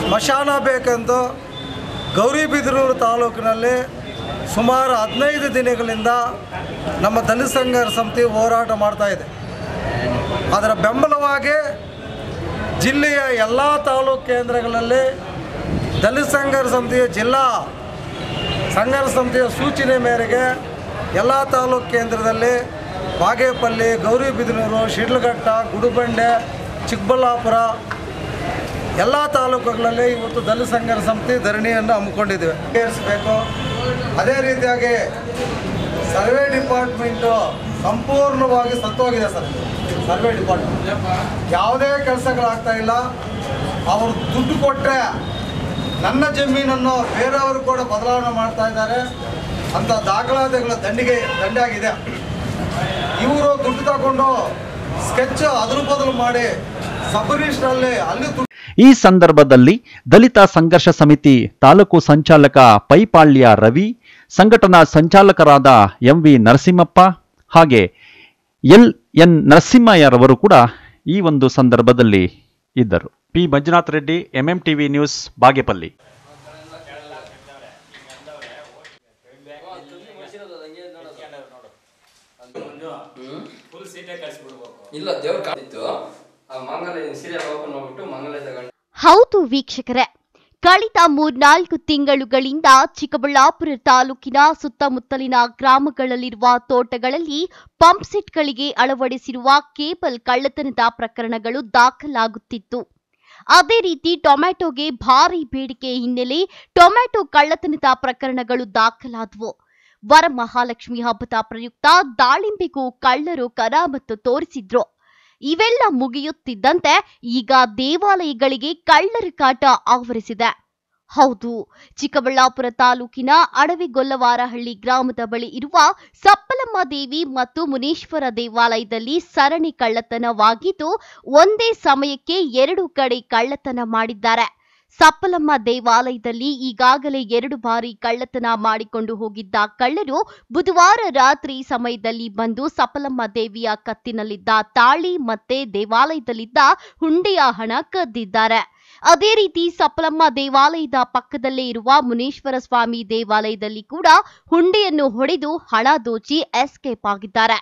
ಸ್ಮಶಾನ ಬೇಕೆಂದು ಗೌರಿಬಿದನೂರು ತಾಲೂಕಿನಲ್ಲಿ ಸುಮಾರು ಹದಿನೈದು ದಿನಗಳಿಂದ ನಮ್ಮ ದಲಿತ ಸಂಘರ್ಷ ಸಮಿತಿ ಹೋರಾಟ ಮಾಡ್ತಾ ಇದೆ ಅದರ ಬೆಂಬಲವಾಗಿ ಜಿಲ್ಲೆಯ ಎಲ್ಲ ತಾಲೂಕು ಕೇಂದ್ರಗಳಲ್ಲಿ ದಲಿತ ಸಂಘರ್ಷ ಸಮಿತಿಯ ಜಿಲ್ಲಾ ಸಂಘರ್ಷ ಸಮಿತಿಯ ಸೂಚನೆ ಮೇರೆಗೆ ಎಲ್ಲ ತಾಲೂಕು ಕೇಂದ್ರದಲ್ಲಿ ಬಾಗೇಪಲ್ಲಿ ಗೌರಿಬಿದನೂರು ಶಿಡ್ಲಘಟ್ಟ ಗುಡುಬಂಡೆ ಚಿಕ್ಕಬಳ್ಳಾಪುರ ಎಲ್ಲ ತಾಲೂಕುಗಳಲ್ಲಿ ಇವತ್ತು ದಲಿತ ಸಂಘರ್ಷ ಸಮಿತಿ ಧರಣಿಯನ್ನು ಹಮ್ಮಿಕೊಂಡಿದ್ದೇವೆ ಏರಿಸಬೇಕು ಅದೇ ರೀತಿಯಾಗಿ ಸರ್ವೆ ಡಿಪಾರ್ಟ್ಮೆಂಟು ಸಂಪೂರ್ಣವಾಗಿ ಸತ್ತೋಗಿದೆ ಸರ್ ಸರ್ವೆ ಡಿಪಾರ್ಟ್ಮೆಂಟ್ ಯಾವುದೇ ಕೆಲಸಗಳಾಗ್ತಾ ಇಲ್ಲ ಅವರು ದುಡ್ಡು ಕೊಟ್ಟರೆ ನನ್ನ ಜಮೀನನ್ನು ಬೇರೆಯವರು ಕೂಡ ಬದಲಾವಣೆ ಮಾಡ್ತಾ ಇದ್ದಾರೆ ಅಂತ ದಾಖಲಾತಿಗಳ ದಂಡಿಗೆ ದಂಡಾಗಿದೆ ಇವರು ದುಡ್ಡು ತಗೊಂಡು ಸ್ಕೆಚ್ ಅದ್ರ ಬದಲು ಮಾಡಿ ಸಬ್ ರಿಜಿಸ್ಟ್ರಲ್ಲಿ ಅಲ್ಲಿ ದುಡ್ಡು ಈ ಸಂದರ್ಭದಲ್ಲಿ ದಲಿತ ಸಂಘರ್ಷ ಸಮಿತಿ ತಾಲೂಕು ಸಂಚಾಲಕ ಪೈಪಾಳ್ಯ ರವಿ ಸಂಘಟನಾ ಸಂಚಾಲಕರಾದ ಎಂವಿ ನರಸಿಂಹಪ್ಪ ಹಾಗೆ ಎಲ್ ಎನ್ ನರಸಿಂಹಯ್ಯರವರು ಕೂಡ ಈ ಒಂದು ಸಂದರ್ಭದಲ್ಲಿ ಇದ್ದರು P Manjunath Reddy MM TV news Bagepalli ಇಲ್ಲ ದೇವ್ರ ಕಾಣಿತ್ತು ಆ ಮಂಗಲ ಸೀರಿಯಲ್ ಓಪನ್ ಮಾಡ್ಬಿಟ್ಟು ಮಂಗಲ ತಗೊಂಡು ಹೌದು ವೀಕ್ಷಕರೇ ಕಳೆದ ಮೂರ್ನಾಲ್ಕು ತಿಂಗಳುಗಳಿಂದ ಚಿಕ್ಕಬಳ್ಳಾಪುರ ತಾಲೂಕಿನ ಸುತ್ತಮುತ್ತಲಿನ ಗ್ರಾಮಗಳಲ್ಲಿರುವ ತೋಟಗಳಲ್ಲಿ ಪಂಪ್ಸೆಟ್ಗಳಿಗೆ ಅಳವಡಿಸಿರುವ ಕೇಬಲ್ ಕಳ್ಳತನದ ಪ್ರಕರಣಗಳು ದಾಖಲಾಗುತ್ತಿತ್ತು ಅದೇ ರೀತಿ ಟೊಮ್ಯಾಟೊಗೆ ಭಾರಿ ಬೇಡಿಕೆ ಹಿನ್ನೆಲೆ ಟೊಮ್ಯಾಟೊ ಕಳ್ಳತನದ ಪ್ರಕರಣಗಳು ದಾಖಲಾದವು ವರಮಹಾಲಕ್ಷ್ಮಿ ಹಬ್ಬದ ಪ್ರಯುಕ್ತ ದಾಳಿಂಬೆಗೂ ಕಳ್ಳರು ಕರಾಮತ್ತು ತೋರಿಸಿದ್ರು ಇವೆಲ್ಲ ಮುಗಿಯುತ್ತಿದ್ದಂತೆ ಈಗ ದೇವಾಲಯಗಳಿಗೆ ಕಳ್ಳರ ಕಾಟ ಆವರಿಸಿದೆ ಹೌದು ಚಿಕ್ಕಬಳ್ಳಾಪುರ ತಾಲೂಕಿನ ಅಡವಿಗೊಲ್ಲವಾರಹಳ್ಳಿ ಗ್ರಾಮದ ಬಳಿ ಇರುವ ಸಪ್ಪಲಮ್ಮ ದೇವಿ ಮತ್ತು ಮುನೀಶ್ವರ ದೇವಾಲಯದಲ್ಲಿ ಸರಣಿ ಕಳ್ಳತನವಾಗಿದ್ದು ಒಂದೇ ಸಮಯಕ್ಕೆ ಎರಡು ಕಡೆ ಕಳ್ಳತನ ಮಾಡಿದ್ದಾರೆ ಸಪ್ಪಲಮ್ಮ ದೇವಾಲಯದಲ್ಲಿ ಈಗಾಗಲೇ ಎರಡು ಬಾರಿ ಕಳ್ಳತನ ಮಾಡಿಕೊಂಡು ಹೋಗಿದ್ದ ಕಳ್ಳರು ಬುಧವಾರ ರಾತ್ರಿ ಸಮಯದಲ್ಲಿ ಬಂದು ಸಪ್ಪಲಮ್ಮ ದೇವಿಯ ಕತ್ತಿನಲ್ಲಿದ್ದ ತಾಳಿ ಮತ್ತೆ ದೇವಾಲಯದಲ್ಲಿದ್ದ ಹುಂಡಿಯ ಹಣ ಕದ್ದಿದ್ದಾರೆ ಅದೇ ರೀತಿ ಸಪ್ಪಲಮ್ಮ ದೇವಾಲಯದ ಪಕ್ಕದಲ್ಲೇ ಇರುವ ಮುನೀಶ್ವರ ಸ್ವಾಮಿ ದೇವಾಲಯದಲ್ಲಿ ಕೂಡ ಹುಂಡಿಯನ್ನು ಹೊಡೆದು ಹಣ ದೋಚಿ ಎಸ್ಕೇಪ್ ಆಗಿದ್ದಾರೆ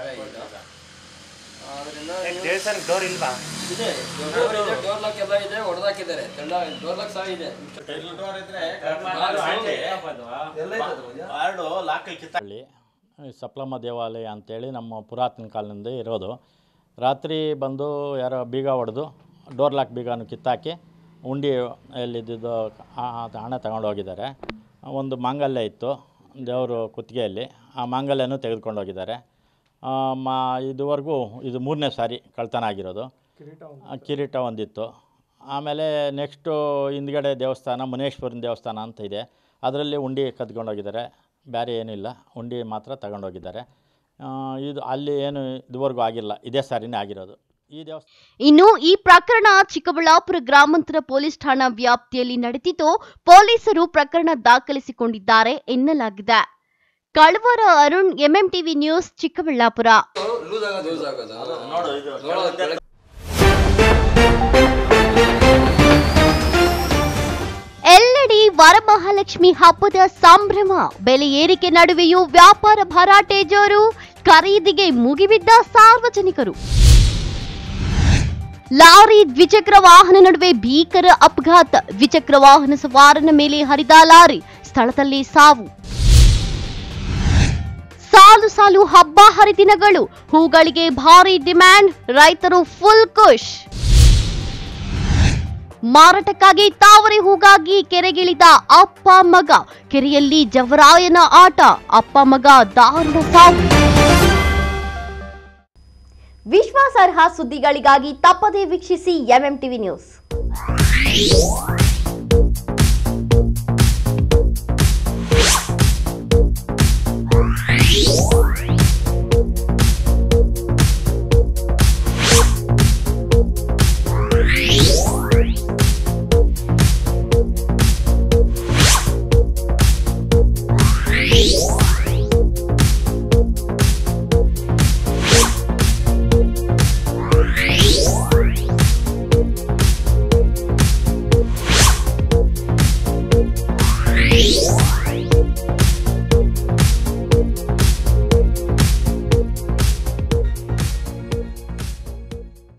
ದೇವಸ್ಥಾನ ಡೋರ್ ಇಲ್ವಾ ಇದೆ ಡೋರ್ ಇದೆ ಡೋರ್ ಲಾಕ್ ಎಲ್ಲ ಇದೆ ಹೊಡೆದಾಕಿದ್ದಾರೆ ಡೋರ್ ಲಾಕ್ ಸಹ ಇದೆ ಹಳ್ಳಿ ಸಪ್ಲಮ್ಮ ದೇವಾಲಯ ಅಂತೇಳಿ ನಮ್ಮ ಪುರಾತನ ಕಾಲದಿಂದ ಇರೋದು ರಾತ್ರಿ ಬಂದು ಯಾರೋ ಬೀಗ ಹೊಡೆದು ಡೋರ್ ಲಾಕ್ ಬೀಗನ ಕಿತ್ತಾಕಿ ಉಂಡಿ ಎಲ್ಲಿದ್ದಿದ್ದು ಆ ಆ ಹಣ ತಗೊಂಡು ಹೋಗಿದ್ದಾರೆ ಒಂದು ಮಾಂಗಲ್ಯ ಇತ್ತು ದೇವರು ಕುತ್ತಿಗೆಯಲ್ಲಿ ಆ ಮಾಂಗಲ್ಯನೂ ತೆಗೆದುಕೊಂಡು ಹೋಗಿದ್ದಾರೆ ಆ, ಮಾ ಇದುವರೆಗೂ ಇದು ಮೂರನೇ ಸಾರಿ ಕಳ್ತನ ಆಗಿರೋದು ಆ, ಕಿರೀಟ ಒಂದಿತ್ತು ಆಮೇಲೆ ನೆಕ್ಸ್ಟು ಹಿಂದ್ಗಡೆ ದೇವಸ್ಥಾನ ಮುನೇಶ್ವರನ ದೇವಸ್ಥಾನ ಅಂತ ಇದೆ ಅದರಲ್ಲಿ ಉಂಡಿ ಕದ್ಕೊಂಡೋಗಿದ್ದಾರೆ ಬೇರೆ ಏನಿಲ್ಲ ಉಂಡಿ ಮಾತ್ರ ತಗೊಂಡೋಗಿದ್ದಾರೆ ಆ, ಇದು ಅಲ್ಲಿ ಏನು ಇದುವರೆಗೂ ಆಗಿಲ್ಲ ಇದೇ ಸಾರಿನೇ ಆಗಿರೋದು ಈ ದೇವಸ್ಥಾನ ಇನ್ನು ಈ ಪ್ರಕರಣ ಚಿಕ್ಕಬಳ್ಳಾಪುರ ಗ್ರಾಮಾಂತರ ಪೊಲೀಸ್ ಠಾಣಾ ವ್ಯಾಪ್ತಿಯಲ್ಲಿ ನಡೆದಿದ್ದು ಪೊಲೀಸರು ಪ್ರಕರಣ ದಾಖಲಿಸಿಕೊಂಡಿದ್ದಾರೆ ಎನ್ನಲಾಗಿದೆ Kalavara Arun MMTV news Chikkaballapur loose ಆಗೋದು ಲೂಸ್ ಆಗೋದು ನೋಡು ಇದು ಎಲ್ಲೆಡೆ ವರಮಹಾಲಕ್ಷ್ಮಿ ಹಬ್ಬದ ಸಂಭ್ರಮ ಬೆಲೆ ಏರಿಕೆ ನಡುವೆಯೂ ವ್ಯಾಪಾರ ಭರಾಟೆ ಜೋರು ಖರೀದಿಗೆ ಮುಗಿಬಿದ್ದ ಸಾರ್ವಜನಿಕರು ಲಾರಿ ದ್ವಿಚಕ್ರ ವಾಹನ ನಡುವೆ ಭೀಕರ ಅಪಘಾತ ದ್ವಿಚಕ್ರ ವಾಹನ ಸವಾರನ ಮೇಲೆ ಹರಿದ ಲಾರಿ ಸ್ಥಳದಲ್ಲಿ ಸಾವು ಸಾಲು ಸಾಲು ಹಬ್ಬ ಹರಿದಿನಗಳು ಹೂಗಳಿಗೆ ಭಾರಿ ಡಿಮ್ಯಾಂಡ್ ರೈತರು ಫುಲ್ ಖುಷ್ ಮಾರಾಟಕ್ಕಾಗಿ ತಾವರೆ ಹೂಗಾಗಿ ಕೆರೆಗಿಳಿದ ಅಪ್ಪ ಮಗ ಕೆರೆಯಲ್ಲಿ ಜವರಾಯನ ಆಟ ಅಪ್ಪ ಮಗ ದಾರುಣ ಸಾವು ವಿಶ್ವಾಸಾರ್ಹ ಸುದ್ದಿಗಳಿಗಾಗಿ ತಪ್ಪದೇ ವೀಕ್ಷಿಸಿ ಎಂಎಂ ಟಿವಿ ನ್ಯೂಸ್